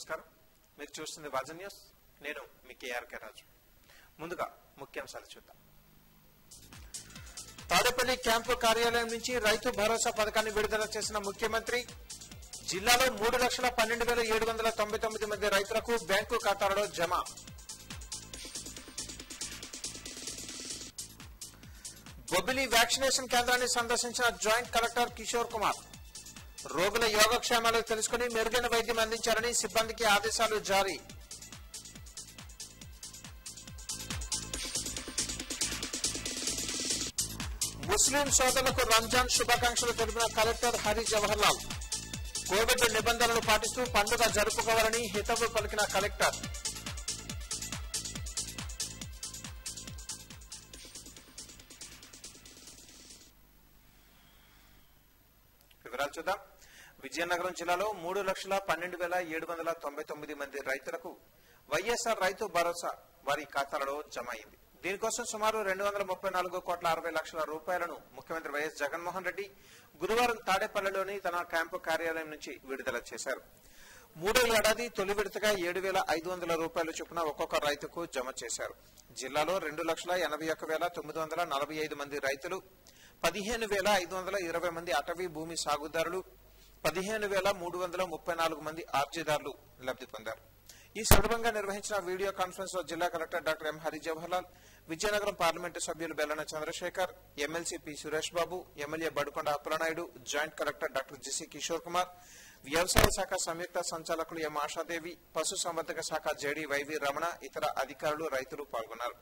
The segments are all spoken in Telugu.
నమస్కారం మీరు చూస్తుంది వాజన్ న్యూస్ నేను మీ కేఆర్కే రాజు ముందుగా ముఖ్యాంశాలు చూద్దాం తాడేపల్లి క్యాంపు కార్యాలయం నుంచి రైతు భరోసా పథకాన్ని విడుదల చేసిన ముఖ్యమంత్రి జిల్లాలో మూడు లక్షల పన్నెండు వేల ఏడు వందల తొంభై తొమ్మిది మంది రైతులకు బ్యాంకు ఖాతాలలో జమ బొబ్బిలి వ్యాక్సినేషన్ కేంద్రాన్ని సందర్శించిన జాయింట్ కలెక్టర్ కిషోర్ కుమార్ రోగుల యోగక్షేమాలు తెలుసుకుని మెరుగైన వైద్యం అందించాలని సిబ్బందికి ఆదేశాలు జారీ ముస్లిం సోదరులకు రంజాన్ శుభాకాంక్షలు తెలిపిన కలెక్టర్ హరి జవహర్ లాల్ కోవిడ్ నిబంధనలు పాటిస్తూ పండుగ జరుపుకోవాలని హితవు పలికిన కలెక్టర్ వివరాలు చూద్దాం విజయనగరం జిల్లాలో మూడు లక్షల పన్నెండు వేల ఏడు వందల తొంభై తొమ్మిది మంది రైతులకు వైఎస్ఆర్ రైతు భరోసా వారి ఖాతాలలో జమ అయింది దీనికోసం సుమారు రెండు వందల ముప్పై నాలుగు కోట్ల అరవై లక్షల రూపాయలను ముఖ్యమంత్రి వైఎస్ జగన్మోహన్ రెడ్డి గురువారం తాడేపల్లిలోని తన క్యాంపు కార్యాలయం నుంచి విడుదల చేశారు మూడో ఏడాది తొలి విడతగా ఏడు వేల ఐదు వందల రూపాయలు చొప్పున ఒక్కొక్క రైతుకు జమ చేశారు జిల్లాలో రెండు లక్షల ఎనభై ఒక్క వేల తొమ్మిది వందల నలభై ఐదు మంది రైతులు పదిహేను వేల ఐదు వందల ఇరవై మంది అటవీ భూమి సాగుదారులు పదిహేను వేల మూడు వందల ముప్పై నాలుగు మంది ఆర్జీదారులు లబ్ధి పొందారు ఈ సందర్భంగా నిర్వహించిన వీడియో కాన్ఫరెన్స్ లో జిల్లా collector doctor M Hari Jawaharlal Vizianagaram parliament సభ్యులు Bellana Chandrasekhar MLC P Suresh Babu MLA Badukonda Appalanaidu joint collector doctor GC Kishore Kumar వ్యవసాయ శాఖ సంయుక్త సంచాలకులు ఎం ఆశాదేవి పశు సంవర్ధక శాఖ జేడి వైవి రమణ ఇతర అధికారులు రైతులు పాల్గొన్నారు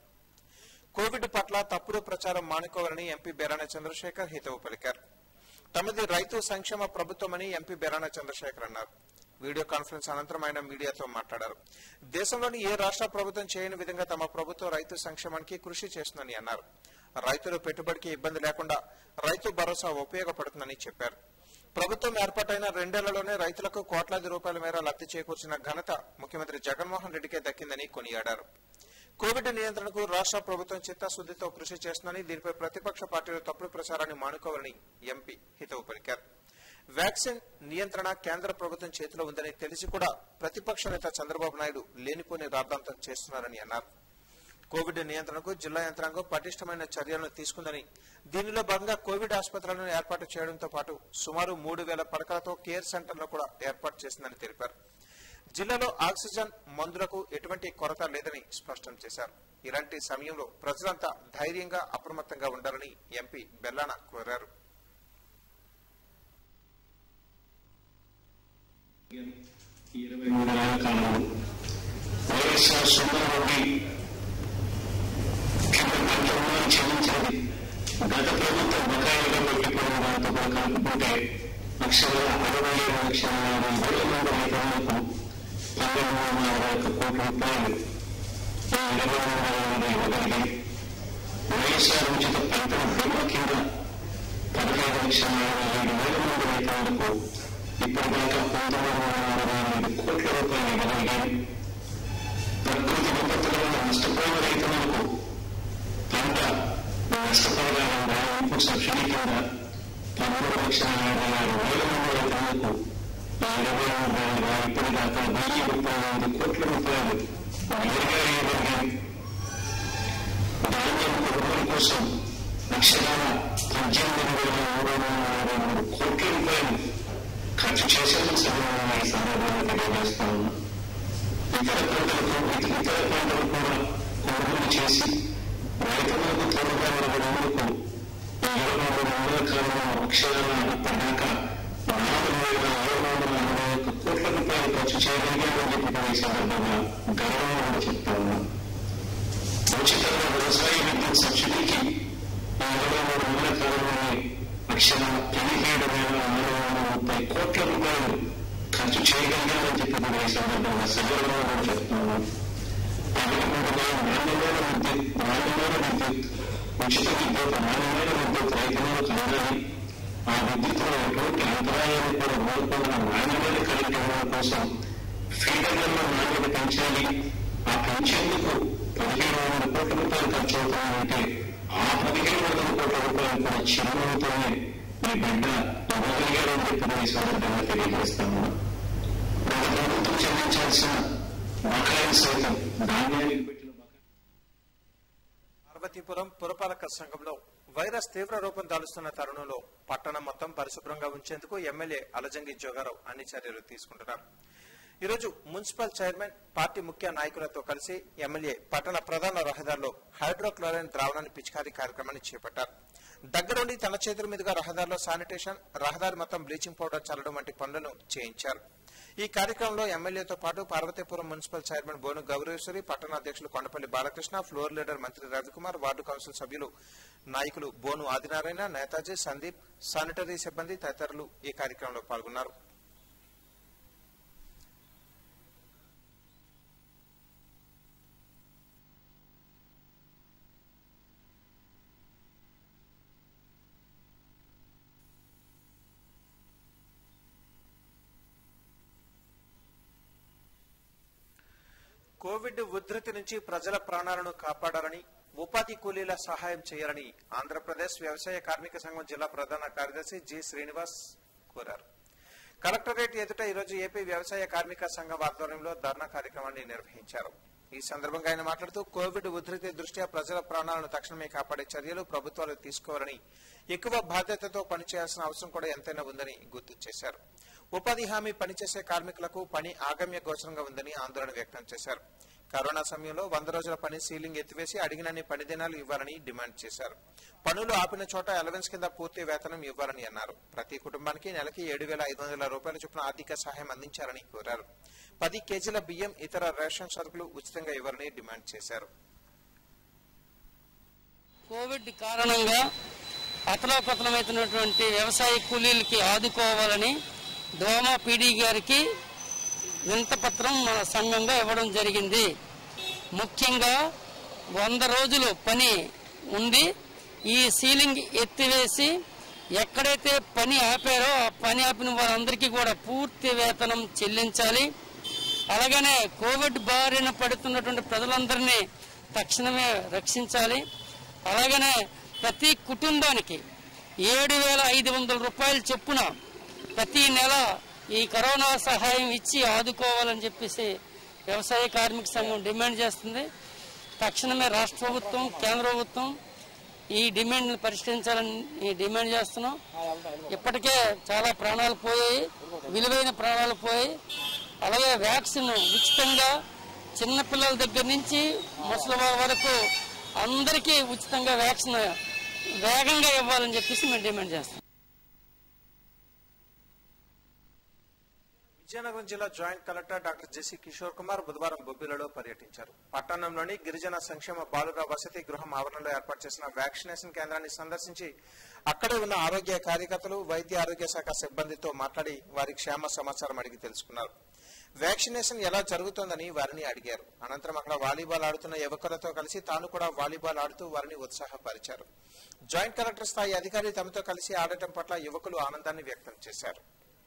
కోవిడ్ పట్ల తప్పుడు ప్రచారం మానుకోవాలని ఎంపీ బెరాన చంద్రశేఖర్ హితవు పలికారు తమది రైతు సంక్షేమ ప్రభుత్వమని ఎంపీ బెరాన చంద్రశేఖర్ అన్నారు వీడియో కాన్ఫరెన్స్ అనంతరం ఆయన మీడియాతో మాట్లాడారు దేశంలోని ఏ రాష్ట్ర ప్రభుత్వం చేయని విధంగా తమ ప్రభుత్వం రైతు సంక్షేమానికి కృషి చేస్తుందని అన్నారు రైతులు పెట్టుబడికి ఇబ్బంది లేకుండా రైతు భరోసా ఉపయోగపడుతుందని చెప్పారు ప్రభుత్వం ఏర్పాటైన రెండేళ్లలోనే రైతులకు కోట్లాది రూపాయల మేర లబ్ధి చేకూర్చిన ఘనత ముఖ్యమంత్రి జగన్మోహన్ రెడ్డికే దక్కిందని కొనియాడారు కోవిడ్ నియంత్రణకు రాష్ట్ర ప్రభుత్వం చిత్తశుద్దితో కృషి చేస్తుందని దీనిపై ప్రతిపక్ష పార్టీలు తప్పుడు ప్రచారాన్ని మానుకోవాలని ఎంపీ హితవు పలికారు వ్యాక్సిన్ నియంత్రణ కేంద్ర ప్రభుత్వం చేతిలో ఉందని తెలిసి కూడా ప్రతిపక్ష నేత చంద్రబాబు నాయుడు లేనిపోని రాద్ధాంతం చేస్తున్నారని అన్నారు కోవిడ్ నియంత్రణకు జిల్లా యంత్రాంగం పటిష్టమైన చర్యలను తీసుకుందని దీనిలో భాగంగా కోవిడ్ ఆసుపత్రులను ఏర్పాటు చేయడంతో పాటు సుమారు మూడు వేల పడకలతో కేర్ సెంటర్లు కూడా ఏర్పాటు చేసిందని తెలిపారు జిల్లాలో ఆక్సిజన్ మందులకు ఎటువంటి కొరత లేదని స్పష్టం చేశారు ఇలాంటి సమయంలో ప్రజలంతా ధైర్యంగా అప్రమత్తంగా ఉండాలని ఎంపీ బెల్లాన కోరారు ఈ ఇరవై మూడు నెలల కాలంలో వైఎస్ఆర్ సుందరరెడ్డి కింద పంట రుణాలు చెల్లించింది గత ప్రభుత్వం బకాయిలుగా పెట్టిపోయిన దాంతో కూడా కలుపుకుంటే లక్షల అరవై ఏడు లక్షల యాభై వేల మంది రైతులకు పన్నెండు వందల అరవై ఒక్క కోట్ల రూపాయలు ఈ ఇరవై మూడు నెలల ఇవ్వగలిగి వైఎస్ఆర్ ఉచిత పంట బీమా కింద పదహైదు లక్షల యాభై ఏడు వేల మంది రైతులకు ఇప్పటిదాకా పంతొమ్మిది వందల అరవై ఎనిమిది కోట్ల రూపాయలు ఇవ్వగలిగాయి ప్రకృతి విపత్తుల వల్ల నష్టపోయిన రైతులకు పంట నష్టపరిహారంగా ఇన్పుట్ సబ్సిడీ కింద పదమూడు లక్షల యాభై ఆరు వేల మంది రైతులకు ఈ ఇరవై మూడు వేలుగా ఇప్పటిదాకా వెయ్యి ముప్పై ఎనిమిది కోట్ల రూపాయలు నేరుగా ఇవ్వగలిగాయి ధాన్యం కొనుగోలు కోసం లక్షల పద్దెనిమిది వేల మూడు వందల నలభై మూడు కోట్ల రూపాయలు ఖర్చు చేసేందుకు సమానంగా ఈ సందర్భంగా తెలియజేస్తా ఉన్నా ఇతర పంటలకు ఇతర ఇతర పంటలు కూడా కొనుగోలు చేసి రైతులకు త్వరగా నిలబడేందుకు ఈ ఇరవై మూడు నెలల కాలంలో అక్షరాల ఇప్పటిదాకా నాలుగు వేల ఏడు వందల అరవై ఒక్క కోట్ల రూపాయలు ఖర్చు చేయగలిగామని చెప్పి కూడా ఈ సందర్భంగా గర్వంగా కూడా చెప్తా ఉన్నా ఉచితంగా వ్యవసాయ విద్యుత్ సబ్సిడీకి ఈ ఇరవై మూడు నెలల కాలంలోనే లక్షల పదిహేడు వేల నాలుగు వందల ముప్పై కోట్ల రూపాయలు ఖర్చు చేయగలిగామని చెప్పి కూడా ఈ సందర్భంగా సగర్వంగా కూడా చెప్తున్నాను అదేవిధంగా నాణ్యమైన విద్యుత్ నాణ్యమైన విద్యుత్ ఉచిత విద్యుత్ నాణ్యమైన విద్యుత్ రైతులకు అందాలి ఆ విద్యుత్తులో ఎటువంటి అంతరాయాన్ని కూడా కోరుకున్న నాణ్యమైన కరెంట్ ఇవ్వడం కోసం ఫీడర్లలో నాణ్యత పెంచాలి ఆ పెంచేందుకు పదిహేను వందల కోట్ల రూపాయలు ఖర్చు అవుతాయంటే ఆ పదిహేను వందల కోట్ల రూపాయలు కూడా చిరునవ్వుతోనే మీ బిడ్డ ఇవ్వగలిగారని చెప్పి ఈ సందర్భంగా తెలియజేస్తాను గత ప్రభుత్వం చెల్లించాల్సిన బకాయిలు సైతం ధాన్యానికి పెట్టిన బకాయి పార్వతీపురం పురపాలక సంఘంలో వైరస్ తీవ్ర రూపం దాలుస్తున్న తరుణంలో పట్టణం మొత్తం పరిశుభ్రంగా ఉంచేందుకు ఎమ్మెల్యే అలజంగి జోగారావు అన్ని చర్యలు తీసుకుంటున్నారు ఈరోజు మున్సిపల్ చైర్మన్ పార్టీ ముఖ్య నాయకులతో కలిసి ఎమ్మెల్యే పట్టణ ప్రధాన రహదారిలో హైడ్రోక్లోరైన్ ద్రావణాన్ని పిచికారీ కార్యక్రమాన్ని చేపట్టారు దగ్గరుండి తన చేతుల మీదుగా రహదారిలో శానిటేషన్ రహదారి మొత్తం బ్లీచింగ్ పౌడర్ చల్లడం వంటి పనులను చేయించారు ఈ కార్యక్రమంలో ఎమ్మెల్యేతో పాటు పార్వతీపురం మున్సిపల్ చైర్మన్ బోను గౌరవేశ్వరి పట్టణ అధ్యక్షులు కొండపల్లి బాలకృష్ణ ఫ్లోర్ లీడర్ మంత్రి రవికుమార్ వార్డు కౌన్సిల్ సభ్యులు నాయకులు బోను ఆదినారాయణ నేతాజీ సందీప్ శానిటరీ సిబ్బంది తదితరులు ఈ కార్యక్రమంలో పాల్గొన్నారు కోవిడ్ ఉధృతి నుంచి ప్రజల ప్రాణాలను కాపాడాలని ఉపాధి కూలీల సహాయం చేయాలని ఆంధ్రప్రదేశ్ వ్యవసాయ కార్మిక సంఘం జిల్లా ప్రధాన కార్యదర్శి జి శ్రీనివాస్ కోరారు కలెక్టరేట్ ఎదుట ఈరోజు ఏపీ వ్యవసాయ కార్మిక సంఘం ఆధ్వర్యంలో ధర్నా కార్యక్రమాన్ని నిర్వహించారు ఈ సందర్భంగా ఆయన మాట్లాడుతూ కోవిడ్ ఉధృతి దృష్ట్యా ప్రజల ప్రాణాలను తక్షణమే కాపాడే చర్యలు ప్రభుత్వాలు తీసుకోవాలని ఎక్కువ బాధ్యతతో పనిచేయాల్సిన అవసరం కూడా ఎంతైనా ఉందని గుర్తు చేశారు ఉపాధి హామీ పనిచేసే కార్మికులకు పని ఆగమ్య గోచరంగా ఉందని ఆందోళన వ్యక్తం చేశారు కరోనా సమయంలో వంద రోజుల పని సీలింగ్ ఎత్తివేసి అడిగినన్ని పని దినాలు ఇవ్వాలని డిమాండ్ చేశారు పనులు ఆపిన చోట అలవెన్స్ కింద పూర్తి వేతనం ఇవ్వాలని అన్నారు ప్రతి కుటుంబానికి నెలకి ఏడు వేల ఐదు వందల రూపాయల చొప్పున ఆర్థిక సహాయం అందించాలని కోరారు పది కేజీల బియ్యం ఇతర రేషన్ సరుకులు ఉచితంగా ఇవ్వాలని డిమాండ్ చేశారు కోవిడ్ కారణంగా అతలాకుతలమవుతున్నటువంటి వ్యవసాయ కూలీలకి ఆదుకోవాలని డోమా పీడీ గారికి వింతపత్రం మన సంఘంగా ఇవ్వడం జరిగింది ముఖ్యంగా వంద రోజులు పని ఉంది ఈ సీలింగ్ ఎత్తివేసి ఎక్కడైతే పని ఆపారో ఆ పని ఆపిన వారందరికీ కూడా పూర్తి వేతనం చెల్లించాలి అలాగనే కోవిడ్ బారిన పడుతున్నటువంటి ప్రజలందరినీ తక్షణమే రక్షించాలి అలాగనే ప్రతి కుటుంబానికి ఏడు వేల ఐదు వందల రూపాయల చొప్పున ప్రతి నెల ఈ కరోనా సహాయం ఇచ్చి ఆదుకోవాలని చెప్పేసి వ్యవసాయ కార్మిక సంఘం డిమాండ్ చేస్తుంది తక్షణమే రాష్ట్ర ప్రభుత్వం కేంద్ర ప్రభుత్వం ఈ డిమాండ్ని పరిష్కరించాలని ఈ డిమాండ్ చేస్తున్నాం ఇప్పటికే చాలా ప్రాణాలు పోయాయి విలువైన ప్రాణాలు పోయాయి అలాగే వ్యాక్సిన్ ఉచితంగా చిన్నపిల్లల దగ్గర నుంచి ముసలి వారి వరకు అందరికీ ఉచితంగా వ్యాక్సిన్ వేగంగా ఇవ్వాలని చెప్పేసి మేము డిమాండ్ చేస్తాం విజయనగరం జిల్లా joint collector doctor JC Kishore Kumar బుధవారం బొబ్బిలలో పర్యటించారు పట్టణంలోని గిరిజన సంక్షేమ బాలుర వసతి గృహం ఆవరణలో ఏర్పాటు చేసిన వ్యాక్సినేషన్ కేంద్రాన్ని సందర్శించి అక్కడే ఉన్న ఆరోగ్య కార్యకర్తలు వైద్య ఆరోగ్య శాఖ సిబ్బందితో మాట్లాడి వారి క్షేమ సమాచారం అడిగి తెలుసుకున్నారు వ్యాక్సినేషన్ ఎలా జరుగుతోందని వారిని అడిగారు అనంతరం అక్కడ వాలీబాల్ ఆడుతున్న యువకులతో కలిసి తాను కూడా వాలీబాల్ ఆడుతూ వారిని ఉత్సాహపరిచారు జాయింట్ కలెక్టర్ స్థాయి అధికారి తమతో కలిసి ఆడటం పట్ల యువకులు ఆనందాన్ని వ్యక్తం చేశారు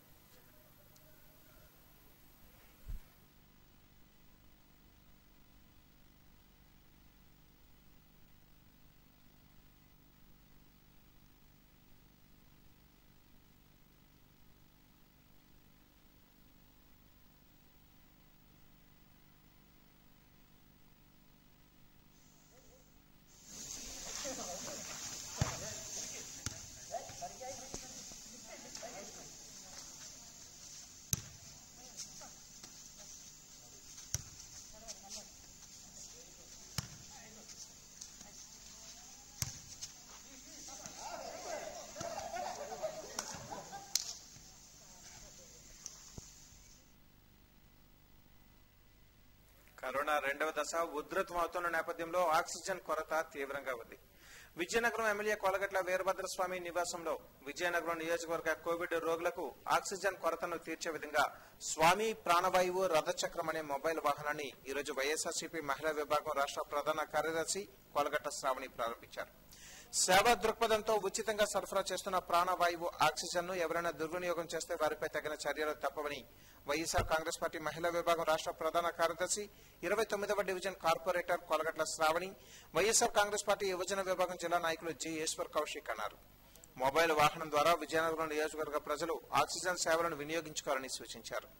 కరోనా రెండవ దశ ఉధృతం అవుతున్న నేపథ్యంలో ఆక్సిజన్ కొరత తీవ్రంగా ఉంది విజయనగరం ఎమ్మెల్యే కొలగట్ల వీరభద్రస్వామి నివాసంలో విజయనగరం నియోజకవర్గ కోవిడ్ రోగులకు ఆక్సిజన్ కొరతను తీర్చే విధంగా స్వామి ప్రాణవాయువు రథచక్రం అనే మొబైల్ వాహనాన్ని ఈరోజు వైఎస్ఆర్సీపీ మహిళా విభాగం రాష్ట్ర ప్రధాన కార్యదర్శి కొలగట్ట శ్రావణి ప్రారంభించారు సేవా దృక్పథంతో ఉచితంగా సరఫరా చేస్తున్న ప్రాణవాయువు ఆక్సిజన్ ను ఎవరైనా దుర్వినియోగం చేస్తే వారిపై తగిన చర్యలు తప్పవని వైఎస్ఆర్ కాంగ్రెస్ పార్టీ మహిళా విభాగం రాష్ట్ర ప్రధాన కార్యదర్శి ఇరవై తొమ్మిదవ division corporator Kolagatla Sravani YSR Congress party యువజన విభాగం జిల్లా నాయకులు జి ఈశ్వర్ కౌశిక్ అన్నారు మొబైల్ వాహనం ద్వారా విజయనగరం నియోజకవర్గ ప్రజలు ఆక్సిజన్ సేవలను వినియోగించుకోవాలని సూచించారు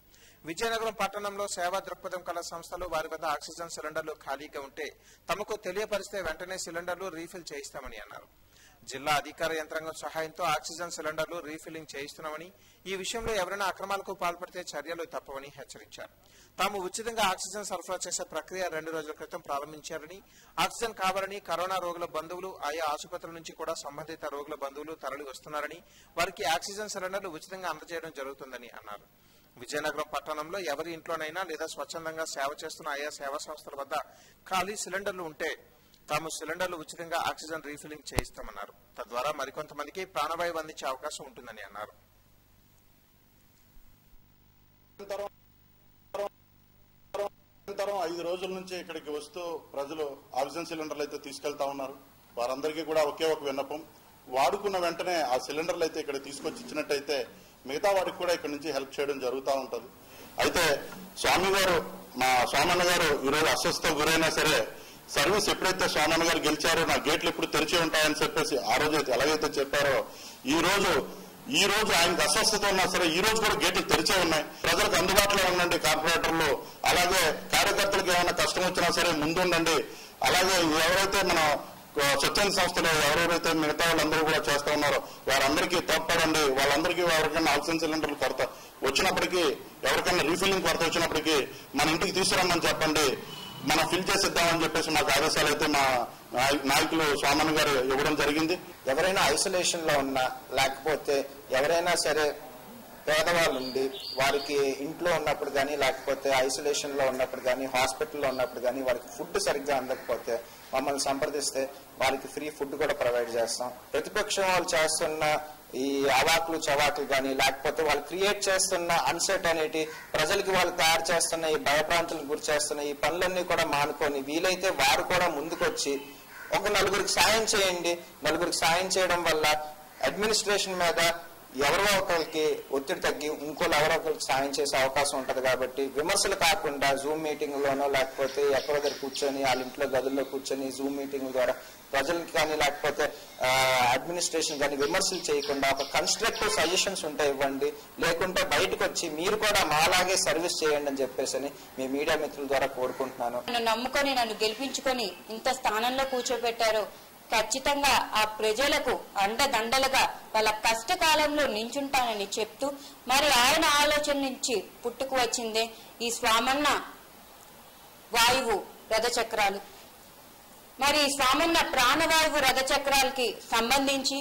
విజయనగరం పట్టణంలో సేవా దృక్పథం కల సంస్థలు వారి వద్ద ఆక్సిజన్ సిలిండర్లు ఖాళీగా ఉంటే తమకు తెలియపరిస్తే వెంటనే సిలిండర్లు రీఫిల్ చేయిస్తామని అన్నారు జిల్లా అధికార యంత్రాంగం సహాయంతో ఆక్సిజన్ సిలిండర్లు రీఫిల్లింగ్ చేయిస్తున్నామని ఈ విషయంలో ఎవరైనా అక్రమాలకు పాల్పడితే చర్యలు తప్పవని హెచ్చరించారు తాము ఉచితంగా ఆక్సిజన్ సరఫరా చేసే ప్రక్రియ రెండు రోజుల క్రితం ప్రారంభించారని ఆక్సిజన్ కావాలని కరోనా రోగుల బంధువులు ఆయా ఆసుపత్రుల నుంచి కూడా సంబంధిత రోగుల బంధువులు తరలి వస్తున్నారని వారికి ఆక్సిజన్ సిలిండర్లు ఉచితంగా అందజేయడం జరుగుతుందని అన్నారు విజయనగరం పట్టణంలో ఎవరి ఇంట్లోనైనా లేదా స్వచ్ఛందంగా సేవ చేస్తున్న ఆయా సేవా సంస్థల వద్ద ఖాళీ సిలిండర్లు ఉంటే తాము సిలిండర్లు ఉచితంగా ఆక్సిజన్ రీఫిల్లింగ్ చేయిస్తామన్నారు తద్వారా మరికొంతమందికి ప్రాణవాయువు అందించే అవకాశం ఉంటుందని అన్నారు నిరంతరం ఐదు రోజుల నుంచి ఇక్కడికి వస్తూ ప్రజలు ఆక్సిజన్ సిలిండర్లు అయితే తీసుకెళ్తా ఉన్నారు వారందరికీ కూడా ఒకే ఒక విన్నపం వాడుకున్న వెంటనే ఆ సిలిండర్లు అయితే ఇక్కడ తీసుకొచ్చి ఇచ్చినట్టయితే మిగతా వారికి కూడా ఇక్కడ నుంచి హెల్ప్ చేయడం జరుగుతూ ఉంటుంది అయితే స్వామి గారు మా స్వామన్న గారు ఈరోజు అస్వస్థ గురైనా సరే సర్వీస్ ఎప్పుడైతే స్వామన్న గారు గెలిచారో నా గేట్లు ఎప్పుడు తెరిచి ఉంటాయని చెప్పేసి ఆ రోజు అయితే ఎలాగైతే చెప్పారో ఈ రోజు ఈ రోజు ఆయనకు అస్వస్థత ఉన్నా సరే ఈ రోజు కూడా గేట్లు తెరిచే ఉన్నాయి ప్రజలకు అందుబాటులో ఉండండి కార్పొరేటర్లు అలాగే కార్యకర్తలకు ఏమైనా కష్టం వచ్చినా సరే ముందుండండి అలాగే ఎవరైతే మన ఆ, స్వచ్ఛంద సంస్థలు ఎవరెవరైతే మిగతా వాళ్ళందరూ కూడా చేస్తా ఉన్నారో వారందరికీ తోడ్పడండి వాళ్ళందరికీ ఎవరికైనా ఆక్సిజన్ సిలిండర్లు కొరత వచ్చినప్పటికీ ఎవరికైనా రీఫిల్లింగ్ కొరత వచ్చినప్పటికీ మన ఇంటికి తీసుకురమ్మని చెప్పండి మనం ఫిల్ చేసిద్దామని చెప్పేసి మాకు ఆదేశాలు అయితే మా నాయ- నాయకులు స్వామన్ గారు ఇవ్వడం జరిగింది ఎవరైనా ఐసోలేషన్ లో ఉన్నా లేకపోతే ఎవరైనా సరే పేదవాళ్ళు ఉండి వారికి ఇంట్లో ఉన్నప్పుడు కానీ లేకపోతే ఐసోలేషన్ లో ఉన్నప్పుడు కానీ హాస్పిటల్లో ఉన్నప్పుడు కానీ వారికి ఫుడ్ సరిగ్గా అందకపోతే మమ్మల్ని సంప్రదిస్తే వారికి ఫ్రీ ఫుడ్ కూడా ప్రొవైడ్ చేస్తాం ప్రతిపక్షం వాళ్ళు చేస్తున్న ఈ అవాకులు చవాకులు కానీ లేకపోతే వాళ్ళు క్రియేట్ చేస్తున్న అన్సెట్ అనేటి ప్రజలకి వాళ్ళు తయారు చేస్తున్న ఈ భయప్రాంతులకు గురి చేస్తున్న ఈ పనులన్నీ కూడా మానుకొని వీలైతే వారు కూడా ముందుకొచ్చి ఒక నలుగురికి సాయం చేయండి నలుగురికి సాయం చేయడం వల్ల అడ్మినిస్ట్రేషన్ మీద ఎవరో ఒకరికి ఒత్తిడి తగ్గి ఇంకోళ్ళు ఎవరో ఒకరికి సాయం చేసే అవకాశం ఉంటది కాబట్టి విమర్శలు కాకుండా జూమ్ మీటింగ్ లోనో లేకపోతే ఎక్కడో దగ్గర కూర్చొని వాళ్ళ ఇంట్లో గదుల్లో కూర్చొని జూమ్ మీటింగ్ ద్వారా ప్రజలకి కానీ లేకపోతే అడ్మినిస్ట్రేషన్ కానీ విమర్శలు చేయకుండా ఒక కన్స్ట్రక్టివ్ సజెషన్స్ ఉంటాయి ఇవ్వండి లేకుంటే బయటకు వచ్చి మీరు కూడా మాలాగే సర్వీస్ చేయండి అని చెప్పేసి అని మీ మీడియా మిత్రుల ద్వారా కోరుకుంటున్నాను నన్ను నమ్ముకొని నన్ను గెలిపించుకొని ఇంత స్థానంలో కూర్చోబెట్టారు ఖచ్చితంగా ఆ ప్రజలకు అండదండలుగా వాళ్ళ కష్టకాలంలో నించుంటానని చెప్తూ మరి ఆయన ఆలోచన నుంచి పుట్టుకు వచ్చిందే ఈ స్వామన్న వాయువు రథచక్రాలు మరి ఈ స్వామన్న ప్రాణవాయువు రథచక్రాలకి సంబంధించి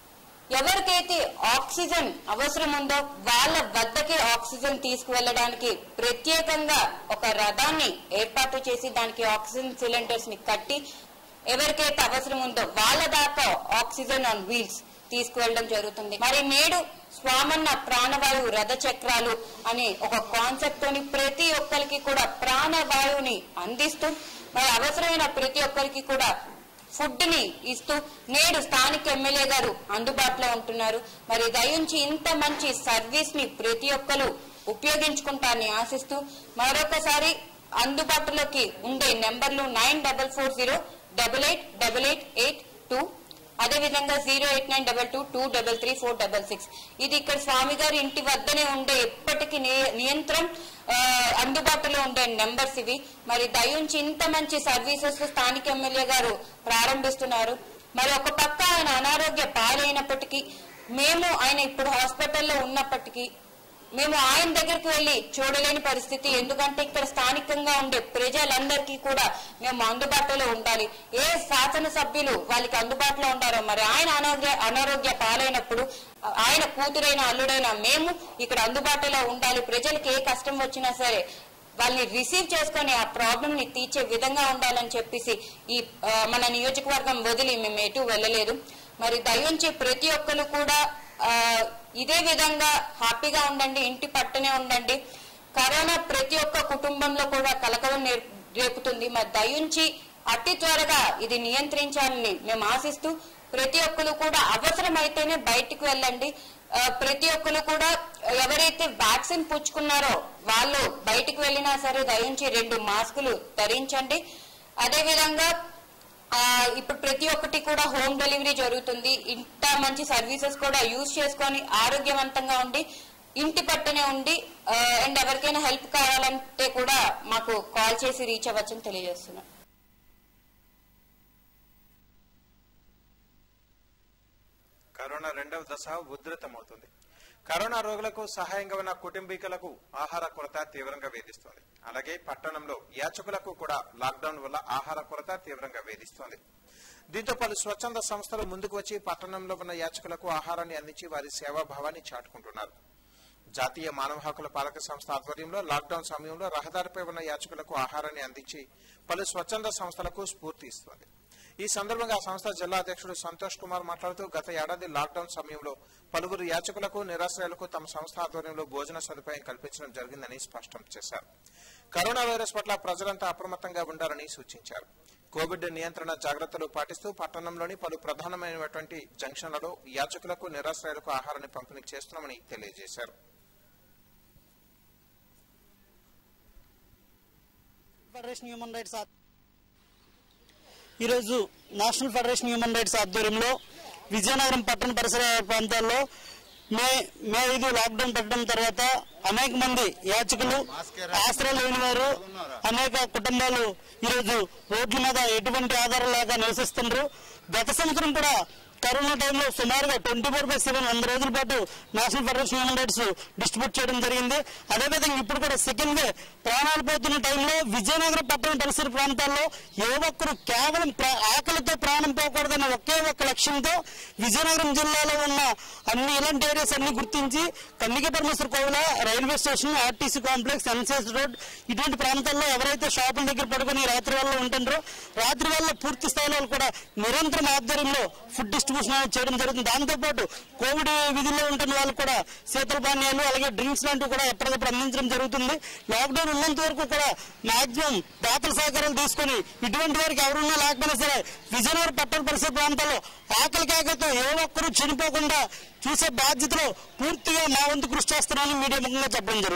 ఎవరికైతే ఆక్సిజన్ అవసరం ఉందో వాళ్ళ వద్దకే ఆక్సిజన్ తీసుకువెళ్ళడానికి ప్రత్యేకంగా ఒక రథాన్ని ఏర్పాటు చేసి దానికి ఆక్సిజన్ సిలిండర్స్ ని కట్టి ఎవరికైతే అవసరం ఉందో వాళ్ళ దాకా ఆక్సిజన్ ఆన్ వీల్స్ తీసుకువెళ్ళడం జరుగుతుంది మరి నేడు స్వామన్న ప్రాణవాయువు రథ చక్రాలు అనే ఒక కాన్సెప్ట్ తోని ప్రతి ఒక్కరికి కూడా ప్రాణవాయువుని అందిస్తూ మరి అవసరమైన ప్రతి ఒక్కరికి కూడా ఫుడ్ ని ఇస్తూ నేడు స్థానిక ఎమ్మెల్యే గారు అందుబాటులో ఉంటున్నారు మరి దయించి ఇంత మంచి సర్వీస్ ని ప్రతి ఒక్కరు ఉపయోగించుకుంటారని ఆశిస్తూ మరొకసారి అందుబాటులోకి ఉండే నెంబర్లు nine double four zero double eight double eight eight two అదేవిధంగా zero eight nine double two two double three four double six ఇది ఇక్కడ స్వామి గారి ఇంటి వద్దనే ఉండే ఎప్పటికీ నియ- నియంత్రణ ఆ, అందుబాటులో ఉండే నెంబర్స్ ఇవి మరి దయించి ఇంత మంచి సర్వీసెస్ స్థానిక ఎమ్మెల్యే గారు ప్రారంభిస్తున్నారు మరి ఒక పక్క ఆయన అనారోగ్య పాలైనప్పటికీ మేము ఆయన ఇప్పుడు హాస్పిటల్లో ఉన్నప్పటికీ మేము ఆయన దగ్గరికి వెళ్ళి చూడలేని పరిస్థితి ఎందుకంటే ఇక్కడ స్థానికంగా ఉండే ప్రజలందరికీ కూడా మేము అందుబాటులో ఉండాలి ఏ శాసనసభ్యులు వాళ్ళకి అందుబాటులో ఉండారో మరి ఆయన అనారోగ్య అనారోగ్య పాలైనప్పుడు ఆయన కూతురైన అల్లుడైన మేము ఇక్కడ అందుబాటులో ఉండాలి ప్రజలకు ఏ కష్టం వచ్చినా సరే వాళ్ళని రిసీవ్ చేసుకొని ఆ ప్రాబ్లమ్ ని తీర్చే విధంగా ఉండాలని చెప్పేసి ఈ ఆ, మన నియోజకవర్గం వదిలి మేము ఎటు వెళ్ళలేదు మరి దయించి ప్రతి ఒక్కరు కూడా ఆ, ఇదే విధంగా హ్యాపీగా ఉండండి ఇంటి పట్టునే ఉండండి కరోనా ప్రతి ఒక్క కుటుంబంలో కూడా కలకలం నేర్- రేపుతుంది మరి దయించి అతి త్వరగా ఇది నియంత్రించాలని మేము ఆశిస్తూ ప్రతి ఒక్కరు కూడా అవసరమైతేనే బయటికి వెళ్ళండి ఆ, ప్రతి ఒక్కరు కూడా ఎవరైతే వ్యాక్సిన్ పుచ్చుకున్నారో వాళ్ళు బయటికి వెళ్ళినా సరే దయించి రెండు మాస్కులు ధరించండి అదే విధంగా ఆ, ఇప్పుడు ప్రతి ఒక్కటి కూడా హోమ్ డెలివరీ జరుగుతుంది ఇంత మంచి సర్వీసెస్ కూడా యూజ్ చేసుకొని ఆరోగ్యవంతంగా ఉండి ఇంటి పట్టునే ఉండి ఆ, అండ్ ఎవరికైనా హెల్ప్ కావాలంటే కూడా మాకు కాల్ చేసి రీచ్ అవ్వచ్చని తెలియజేస్తున్నాం కరోనా రెండవ దశ ఉధృతమవుతుంది కరోనా రోగులకు సహాయంగా ఉన్న కుటుంబీకులకు ఆహార కొరత తీవ్రంగా వేధిస్తోంది అలాగే పట్టణంలో యాచకులకు కూడా లాక్డౌన్ వల్ల ఆహార కొరత తీవ్రంగా వేధిస్తోంది దీంతో పలు స్వచ్ఛంద సంస్థలు ముందుకు వచ్చి పట్టణంలో ఉన్న యాచకులకు ఆహారాన్ని అందించి వారి సేవాభావాన్ని చాటుకుంటున్నారు జాతీయ మానవ హక్కుల పాలక సంస్థ ఆధ్వర్యంలో లాక్డౌన్ సమయంలో రహదారిపై ఉన్న యాచకులకు ఆహారాన్ని అందించి పలు స్వచ్ఛంద సంస్థలకు స్ఫూర్తి ఇస్తోంది ఈ సందర్భంగా ఆ సంస్థ జిల్లా అధ్యక్షుడు సంతోష్ కుమార్ మాట్లాడుతూ గత ఏడాది లాక్డౌన్ సమయంలో పలువురు యాచకులకు నిరాశ్రయాలకు తమ సంస్థ ఆధ్వర్యంలో భోజన సదుపాయం కల్పించడం జరిగిందని స్పష్టం చేశారు కరోనా వైరస్ పట్ల ప్రజలంతా అప్రమత్తంగా ఉండాలని సూచించారు కోవిడ్ నియంత్రణ జాగ్రత్తలు పాటిస్తూ పట్టణంలోని పలు ప్రధానమైనటువంటి జంక్షన్లలో యాచకులకు నిరాశ్రయాలకు ఆహారాన్ని పంపిణీ చేస్తున్నామని తెలియజేశారు ఫెడరేషన్ హ్యూమన్ రైట్స్ ఆధ్వ- ఈరోజు నేషనల్ ఫెడరేషన్ హ్యూమన్ రైట్స్ ఆధ్వర్యంలో విజయనగరం పట్టణ పరిసర ప్రాంతాల్లో మే మే ఐదు లాక్డౌన్ పెట్టడం తర్వాత అనేక మంది యాచకులు ఆశ్రయం లేని వారు అనేక కుటుంబాలు ఈరోజు రోడ్ల మీద ఎటువంటి ఆధారం లేక నివసిస్తున్నారు గత సంవత్సరం కూడా కరోనా టైంలో సుమారుగా ట్వంటీ ఫోర్ బై సెవెన్ వంద రోజుల పాటు national federation human rights distribute చేయడం జరిగింది అదేవిధంగా ఇప్పుడు కూడా సెకండ్ వే ప్రాణాలు పోతున్న టైంలో విజయనగరం పట్టణ పరిసర ప్రాంతాల్లో ఏ ఒక్కరు కేవలం ప్రా- ఆకలితో ప్రాణం పోకూడదన్న ఒకే ఒక్క లక్ష్యంతో విజయనగరం జిల్లాలో ఉన్న అన్ని ఇలాంటి ఏరియాస్ అన్ని గుర్తించి కన్నిక పరమేశ్వర కోవిల railway station RTC complex NCS road ఇటువంటి ప్రాంతాల్లో ఎవరైతే షాపుల దగ్గర పడుకొని రాత్రి వేళ ఉంటుండ్రో రాత్రి వేళ పూర్తి స్థాయిలో కూడా నిరంతరం ఆధ్వర్యంలో ఫుడ్ డిస్ట్రిబ్యూషన్ అనేది చేయడం జరుగుతుంది దాంతోపాటు కోవిడ్ విధుల్లో ఉంటున్న వాళ్ళు కూడా శీతల పానీయాలు అలాగే డ్రింక్స్ లాంటివి కూడా ఎప్పటికప్పుడు అందించడం జరుగుతుంది లాక్డౌన్ ఉన్నంత వరకు కూడా మాక్సిమం దాతల సహకారాలు తీసుకొని ఇటువంటి వారికి ఎవరున్నా లేకపోయినా సరే విజయనగరం పట్టణ పరిసర ప్రాంతాల్లో ఆకలి కేకతో ఏ ఒక్కరూ చనిపోకుండా చూసే బాధ్యతలో పూర్తిగా మా వంతు కృషి చేస్తున్నానని మీడియా ముఖంగా చెప్పడం జరుగుతుంది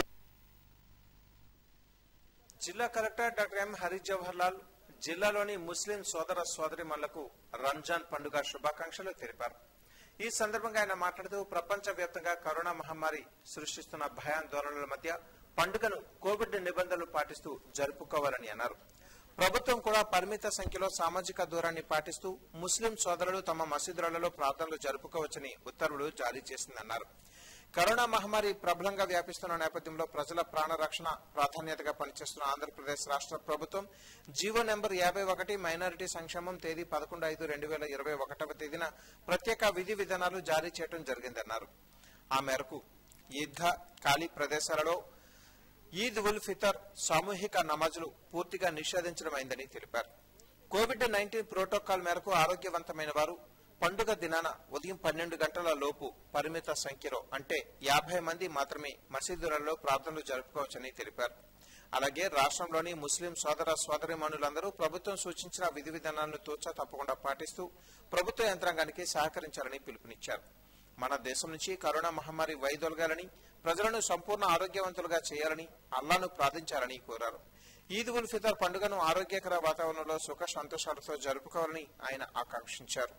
జిల్లా collector doctor M Hari Jawahar Lal జిల్లాలోని ముస్లిం సోదర సోదరిమణులకు రంజాన్ పండుగ శుభాకాంక్షలు తెలిపారు ఈ సందర్భంగా ఆయన మాట్లాడుతూ ప్రపంచ వ్యాప్తంగా కరోనా మహమ్మారి సృష్టిస్తున్న భయాందోళనల మధ్య పండుగను కోవిడ్ నిబంధనలు పాటిస్తూ జరుపుకోవాలని అన్నారు ప్రభుత్వం కూడా పరిమిత సంఖ్యలో సామాజిక దూరాన్ని పాటిస్తూ ముస్లిం సోదరులు తమ మసీదులలో ప్రార్థనలు జరుపుకోవచ్చని ఉత్తర్వులు జారీ చేసిందన్నారు కరోనా మహమ్మారి ప్రబలంగా వ్యాపిస్తున్న నేపథ్యంలో ప్రజల ప్రాణ రక్షణ ప్రాధాన్యతగా పనిచేస్తున్న ఆంధ్రప్రదేశ్ రాష్ట్ర ప్రభుత్వం జీవో నెంబర్ యాభై ఒకటి మైనారిటీ సంక్షేమం తేదీ పదకొండు ఐదు రెండు వేల ఇరవై ఒకటవ తేదీన ప్రత్యేక విధి విధానాలు జారీ చేయడం జరిగిందన్నారు ఆ మేరకు ఈద్గా ఖాళీ ప్రదేశాలలో ఈద్ ఉల్ ఫితర్ సామూహిక నమాజులు పూర్తిగా నిషేధించడమైందని తెలిపారు కోవిడ్ నైన్టీన్ ప్రోటోకాల్ మేరకు ఆరోగ్యవంతమైన వారు పండుగ దినాన ఉదయం పన్నెండు గంటల లోపు పరిమిత సంఖ్యలో అంటే యాభై మంది మాత్రమే మసీదులలో ప్రార్థనలు జరుపుకోవచ్చని తెలిపారు అలాగే రాష్ట్రంలోని ముస్లిం సోదర సోదరిమణులందరూ ప్రభుత్వం సూచించిన విధి విధానాలను తూచా తప్పకుండా పాటిస్తూ ప్రభుత్వ యంత్రాంగానికి సహకరించాలని పిలుపునిచ్చారు మన దేశం నుంచి కరోనా మహమ్మారి వైదొలగాలని ప్రజలను సంపూర్ణ ఆరోగ్యవంతులుగా చేయాలని అల్లాను ప్రార్థించాలని కోరారు ఈద్ ఉల్ ఫితర్ పండుగను ఆరోగ్యకర వాతావరణంలో సుఖ సంతోషాలతో జరుపుకోవాలని ఆయన ఆకాంక్షించారు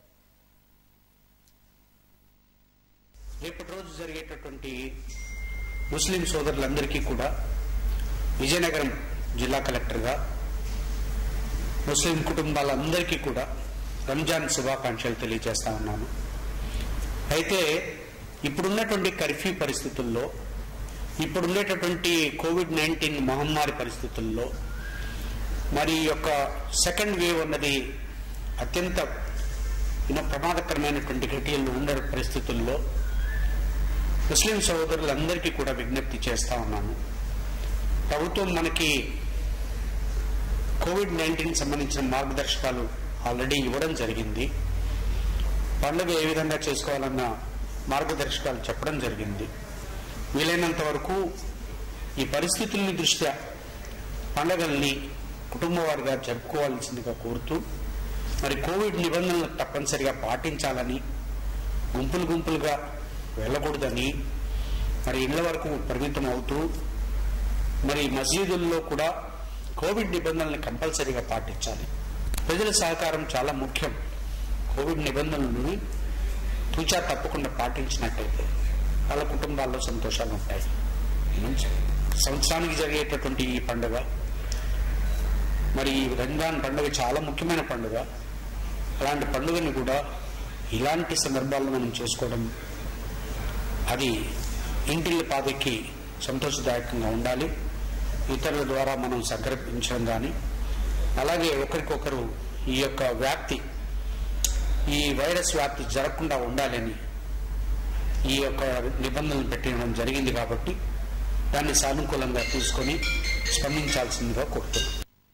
రేపటి రోజు జరిగేటటువంటి ముస్లిం సోదరులందరికీ కూడా విజయనగరం జిల్లా కలెక్టర్గా ముస్లిం కుటుంబాలందరికీ కూడా రంజాన్ శుభాకాంక్షలు తెలియజేస్తా ఉన్నాను అయితే ఇప్పుడున్నటువంటి కర్ఫ్యూ పరిస్థితుల్లో ఇప్పుడుండేటటువంటి కోవిడ్ నైన్టీన్ మహమ్మారి పరిస్థితుల్లో మరి ఈ యొక్క సెకండ్ వేవ్ అన్నది అత్యంత ఎన్నో ప్రమాదకరమైనటువంటి ఘటియల్లో ఉండే పరిస్థితుల్లో ముస్లిం సోదరులందరికీ కూడా విజ్ఞప్తి చేస్తా ఉన్నాను ప్రభుత్వం మనకి కోవిడ్ నైన్టీన్ సంబంధించిన మార్గదర్శకాలు ఆల్రెడీ ఇవ్వడం జరిగింది పండుగ ఏ విధంగా చేసుకోవాలన్న మార్గదర్శకాలు చెప్పడం జరిగింది వీలైనంత వరకు ఈ పరిస్థితుల్ని దృష్ట్యా పండగల్ని కుటుంబ వారిగా జరుపుకోవాల్సిందిగా కోరుతూ మరి కోవిడ్ నిబంధనలు తప్పనిసరిగా పాటించాలని గుంపులు గుంపులుగా వెళ్ళకూడదని మరి ఇళ్ల వరకు పరిమితం అవుతూ మరి మసీదుల్లో కూడా కోవిడ్ నిబంధనల్ని కంపల్సరీగా పాటించాలి ప్రజల సహకారం చాలా ముఖ్యం కోవిడ్ నిబంధనలను తూచా తప్పకుండా పాటించినట్టయితే వాళ్ళ కుటుంబాల్లో సంతోషాలు ఉంటాయి మంచి సంవత్సరానికి జరిగేటటువంటి ఈ పండుగ మరి ఈ రంజాన్ పండుగ చాలా ముఖ్యమైన పండుగ అలాంటి పండుగని కూడా ఇలాంటి సందర్భాల్లో మనం చేసుకోవడం అది ఇంటిల్లి పాదకి సంతోషదాయకంగా ఉండాలి ఇతరుల ద్వారా మనం సంకల్పించడం కానీ అలాగే ఒకరికొకరు ఈ యొక్క వ్యాప్తి ఈ వైరస్ వ్యాప్తి జరగకుండా ఉండాలని ఈ యొక్క నిబంధనలు పెట్టడం జరిగింది కాబట్టి దాన్ని సానుకూలంగా తీసుకొని స్పందించాల్సిందిగా కోరుతున్నాను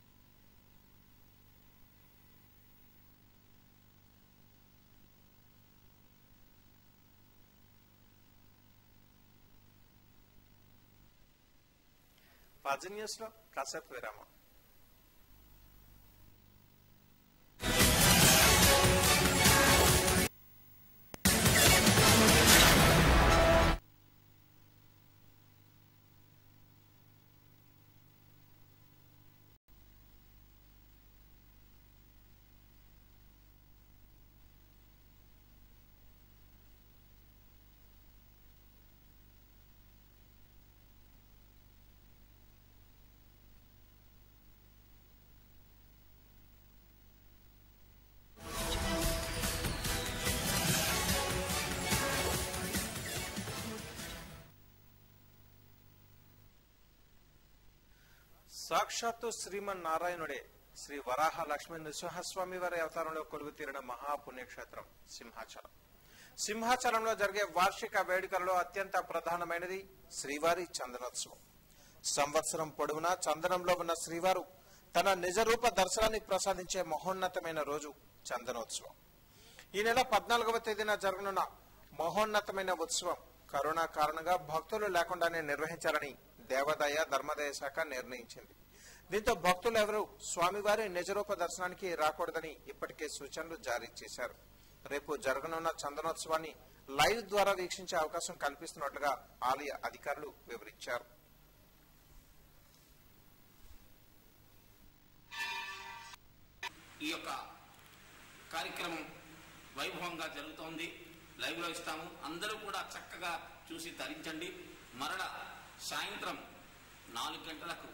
ఫాజీ న్యూస్ లో కాసేపు విరామం సాక్షాత్తు శ్రీమన్నారాయణుడే శ్రీ వరాహ లక్ష్మీ నృసింహస్వామి వారి అవతారంలో కొలువు తీరిన మహాపుణ్యక్షేత్రం సింహాచలం సింహాచలంలో జరిగే వార్షిక వేడుకలలో అత్యంత ప్రధానమైనది శ్రీవారి చందనోత్సవం సంవత్సరం పొడవునా చందనంలో ఉన్న శ్రీవారు తన నిజ రూప దర్శనాన్ని ప్రసాదించే మహోన్నతమైన రోజు చందనోత్సవం ఈ నెల పద్నాలుగవ తేదీన జరగనున్న మహోన్నతమైన ఉత్సవం కరోనా కారణంగా భక్తులు లేకుండానే నిర్వహించాలని దేవాదాయ ధర్మాదాయ శాఖ నిర్ణయించింది దీంతో భక్తులు ఎవరు స్వామివారి నిజరూప దర్శనానికి రాకూడదని ఇప్పటికే సూచనలు జారీ చేశారు రేపు జరగనున్న చందనోత్సవాన్ని లైవ్ ద్వారా వీక్షించే అవకాశం కల్పిస్తున్నట్లుగా ఆలయ అధికారులు వివరించారు ఈ యొక్క కార్యక్రమం వైభవంగా జరుగుతోంది లైవ్లో ఇస్తాము అందరూ కూడా చక్కగా చూసి తరించండి మరల సాయంత్రం నాలుగు గంటలకు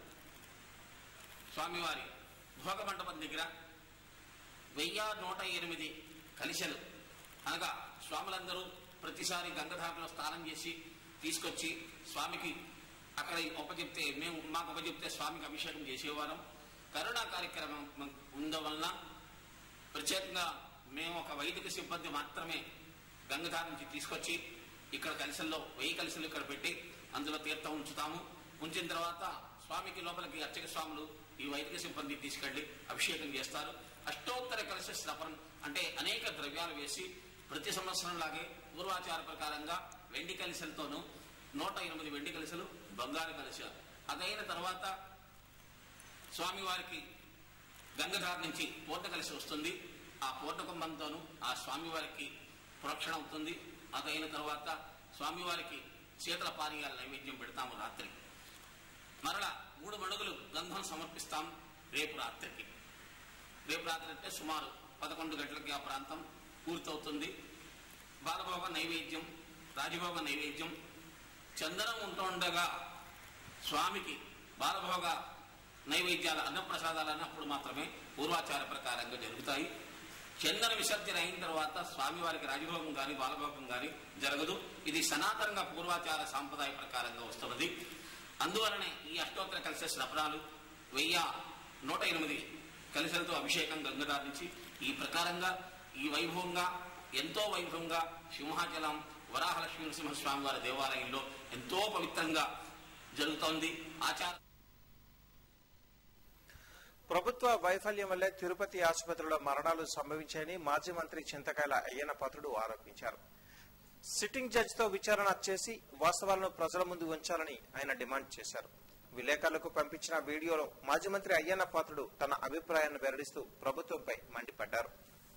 స్వామివారి భోగ మండపం దగ్గర వెయ్యి నూట ఎనిమిది కలిశలు అనగా స్వాములందరూ ప్రతిసారి గంగధారలో స్నానం చేసి తీసుకొచ్చి స్వామికి అక్కడ ఉపజెప్తే మేము మాకు ఉపజెప్తే స్వామికి అభిషేకం చేసేవారం కరోనా కార్యక్రమం ఉండడం వలన ప్రత్యేకంగా మేము ఒక వైదిక సిబ్బంది మాత్రమే గంగధార నుంచి తీసుకొచ్చి ఇక్కడ కలిసల్లో వెయ్యి కలిసలు ఇక్కడ పెట్టి అందులో తీర్థం ఉంచుతాము ఉంచిన తర్వాత స్వామికి లోపలికి అర్చక స్వాములు ఈ వైదిక సిబ్బంది తీసుకెళ్లి అభిషేకం చేస్తారు అష్టోత్తర కలశ స్థాపనం అంటే అనేక ద్రవ్యాలు వేసి ప్రతి సంవత్సరం లాగే పూర్వాచార ప్రకారంగా వెండి కలిసలతోనూ నూట ఎనిమిది వెండి కలిసలు బంగారు కలిస అదైన తర్వాత స్వామివారికి గంగధార నుంచి పూర్ణ కలిసి వస్తుంది ఆ పూర్ణ కుంభంతోనూ ఆ స్వామివారికి ప్రోక్షణ అవుతుంది అదైన తర్వాత స్వామివారికి శీతల పానీయాల నైవేద్యం పెడతాము రాత్రి మరల మూడు మణుగులు గంధం సమర్పిస్తాం రేపు రాత్రికి రేపు రాత్రి అంటే సుమారు పదకొండు గంటలకి ఆ ప్రాంతం పూర్తవుతుంది బాలభోగ నైవేద్యం రాజభోగ నైవేద్యం చందనం ఉంటుండగా స్వామికి బాలభోగ నైవేద్యాల అన్నప్రసాదాలు అన్నప్పుడు మాత్రమే పూర్వాచార ప్రకారంగా జరుగుతాయి చందన విసర్జన అయిన తర్వాత స్వామివారికి రాజభోగం కానీ బాలభోగం కానీ జరగదు ఇది సనాతనంగా పూర్వాచార సాంప్రదాయ ప్రకారంగా వస్తున్నది అందువలనే ఈ అష్టోత్తర కలశ స్నపనాలు వెయ్యి నూట ఎనిమిది కలిసలతో అభిషేకం గంగదారి నుంచి ఈ ప్రకారంగా ఈ వైభవంగా ఎంతో వైభవంగా సింహాచలం వరాహలక్ష్మీ నరసింహస్వామి వారి దేవాలయంలో ఎంతో పవిత్రంగా జరుగుతోంది ఆచార ప్రభుత్వ వైఫల్యం వల్లే తిరుపతి ఆసుపత్రిలో మరణాలు సంభవించాయని మాజీ మంత్రి చింతకాయల అయ్యన్న పాత్రుడు ఆరోపించారు సిట్టింగ్ జడ్జితో విచారణ చేసి వాస్తవాలను ప్రజల ముందు ఉంచాలని ఆయన డిమాండ్ చేశారు విలేకరులకు పంపించిన వీడియోలో మాజీ మంత్రి అయ్యన్న పాత్రుడు తన అభిప్రాయాన్ని వెల్లడిస్తూ ప్రభుత్వంపై మండిపడ్డారు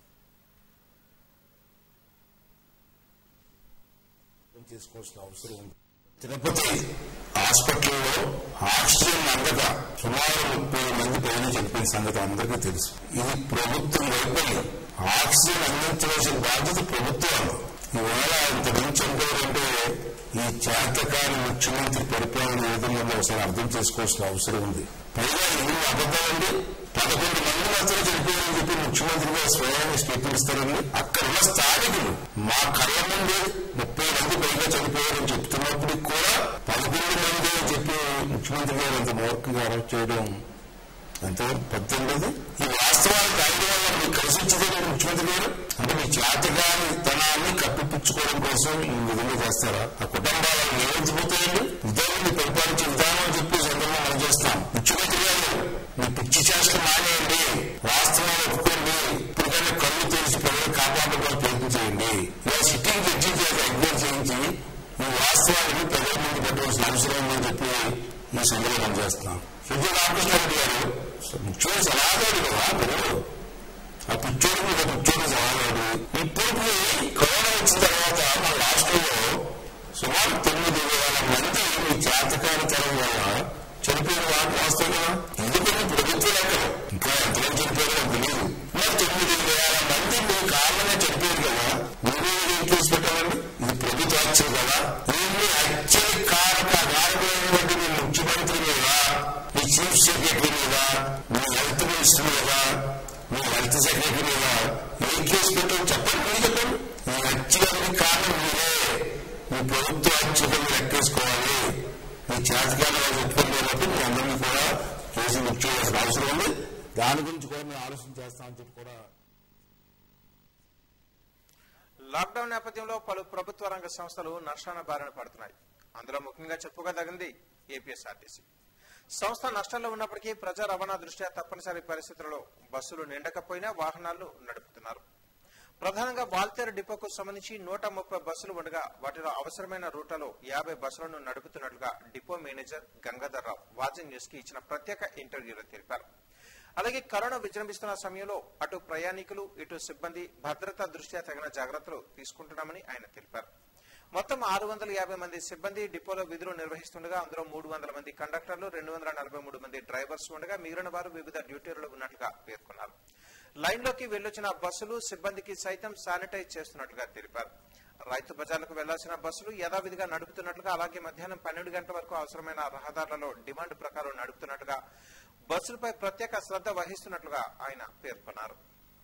చేసుకోవాల్సిన అవసరం ఉంది తిరుపతి హాస్పిటల్లో ఆక్సిజన్ అందక సుమారు ముప్పై మంది ప్రజలు చెప్పిన సంగతి అందరికీ తెలుసు ఇది ప్రభుత్వం వైఫల్యం ఆక్సిజన్ అందించవలసిన బాధ్యత ప్రభుత్వం ఇవాళ ఇంత నుంచి చనిపోయారంటే ఈ చేతకాని ముఖ్యమంత్రి పరిపాలన ఏ విధంగా ఉందో ఒకసారి అర్థం చేసుకోవాల్సిన అవసరం ఉంది పైగా ఎన్ని అబద్ధాలండి పదకొండు మంది మాత్రం చనిపోయారని చెప్పి ముఖ్యమంత్రి గారు స్వయాన్ని స్టేట్మెంట్ ఇస్తారండి అక్కడ ఉన్న స్థానికులు మా కళ్ళ ముందే ముప్పై మంది పైగా చనిపోయారని చెప్తున్నప్పుడు కూడా పదకొండు మంది అని చెప్పి ముఖ్యమంత్రి గారు అంత మూర్ఖంగా అరెస్ట్ చేయడం ఎంతవరకు పద్దెనిమిది ఈ వాస్తవాలు దాని వల్ల మీకు కలిసి వచ్చిందే ముఖ్యమంత్రి గారు అంటే మీ చేతగాని తనాన్ని కప్పిపుచ్చుకోవడం కోసం ఈ విధంగా చేస్తారా ఆ కుటుంబాలను నియోజిపోతాయండి విధానం పరిపాలించే విధానం అని చెప్పి సందర్భంగా మనం చేస్తాం ముఖ్యమంత్రి గారు మీ పిచ్చి చేష్టలు మానేయండి వాస్తవాలు ఒప్పుకోండి ఇప్పటికైనా కళ్ళు తెరిచి ప్రజలు కాపాడుకోవడం ప్రయత్నం చేయండి ఇలా సిట్టింగ్ జడ్జి చేత ఎంక్వైరీ చేయించి ఈ వాస్తవాలను ప్రజల ముందు పెట్టవలసిన అవసరం ఉందని చెప్పి ఈ సందర్భంగా మనం చేస్తున్నాం సుజయ రామకృష్ణారెడ్డి గారు ముఖ్యమంత్రి సలహాదారు కదా మీరు ఆ పిచ్చోడు మీద పిచ్చోడు సలహాదారు ఇప్పటికి కరోనా వచ్చిన తర్వాత మన రాష్ట్రంలో సుమారు తొమ్మిది వేల మంది ఈ చేతకాని తరం వల్ల చనిపోయిన వాటి వాస్తవం కదా ఎందుకంటే ప్రభుత్వ లెక్కలు ఇంకా ఎంతమంది చనిపోయారో నాకు తెలియదు మరి తొమ్మిది వేల మంది మీ కారణంగా చనిపోయారు కదా మీరు ఏం కేసు పెట్టాలండి ఇది ప్రభుత్వ హత్య కదా దీన్ని హత్యకి కారక కారకమైనటువంటి మీ ముఖ్యమంత్రి మీద మీ చీఫ్ సెక్రటరీ మీద మీ హెల్త్ మినిస్టర్ మీద మీ హెల్త్ సెక్రటరీ మీద ఏం కేసు పెట్టాలి చెప్పండి మీరు చెప్పండి ఈ హత్యకి కారణం మీరే మీ ప్రభుత్వ హత్యకు మీరు లెక్కేసుకోవాలి మీ చేతకాల వాళ్ళు చెప్పుకుంటున్నప్పుడు మీ అందరినీ కూడా కేసు బుక్ చేయాల్సిన అవసరం ఉంది దాని గురించి కూడా మేము ఆలోచన చేస్తామని చెప్పి కూడా లాక్డౌన్ నేపథ్యంలో పలు ప్రభుత్వ రంగ సంస్థలు నష్టాన బారిన పడుతున్నాయి అందులో ముఖ్యంగా చెప్పుకోదగింది ఏపీఎస్ఆర్టీసీ సంస్థ నష్టంలో ఉన్నప్పటికీ ప్రజా రవాణా దృష్ట్యా తప్పనిసరి పరిస్థితుల్లో బస్సులు నిండకపోయినా వాహనాలు నడుపుతున్నారు ప్రధానంగా వాల్తేరు డిపోకు సంబంధించి నూట ముప్పై బస్సులు ఉండగా వాటిలో అవసరమైన రూట్లలో యాభై బస్సులను నడుపుతున్నట్లుగా డిపో మేనేజర్ గంగాధర్ రావు వాజన్ న్యూస్ కి ఇచ్చిన ప్రత్యేక ఇంటర్వ్యూలో తెలిపారు అలాగే కరోనా విజృంభిస్తున్న సమయంలో అటు ప్రయాణికులు ఇటు సిబ్బంది భద్రతా దృష్ట్యా తగిన జాగ్రత్తలు తీసుకుంటున్నామని ఆయన తెలిపారు మొత్తం ఆరు వందల యాభై మంది సిబ్బంది డిపోలో విధులు నిర్వహిస్తుండగా అందులో మూడు వందల మంది కండక్టర్లు రెండు వందల నలభై మూడు మంది డ్రైవర్స్ ఉండగా మిగిలిన వారు వివిధ డ్యూటీలలో ఉన్నట్లుగా పేర్కొన్నారు లైన్లోకి వెళ్లొచ్చిన బస్సులు సిబ్బందికి సైతం శానిటైజ్ చేస్తున్నట్లుగా తెలిపారు రైతు బజార్లకు వెళ్లాల్సిన బస్సులు యథావిధిగా నడుపుతున్నట్లుగా అలాగే మధ్యాహ్నం పన్నెండు గంటల వరకు అవసరమైన రహదారులలో డిమాండ్ ప్రకారం నడుపుతున్నట్లుగా బస్సులపై ప్రత్యేక శ్రద్ధ వహిస్తున్నట్లుగా ఆయన పేర్కొన్నారు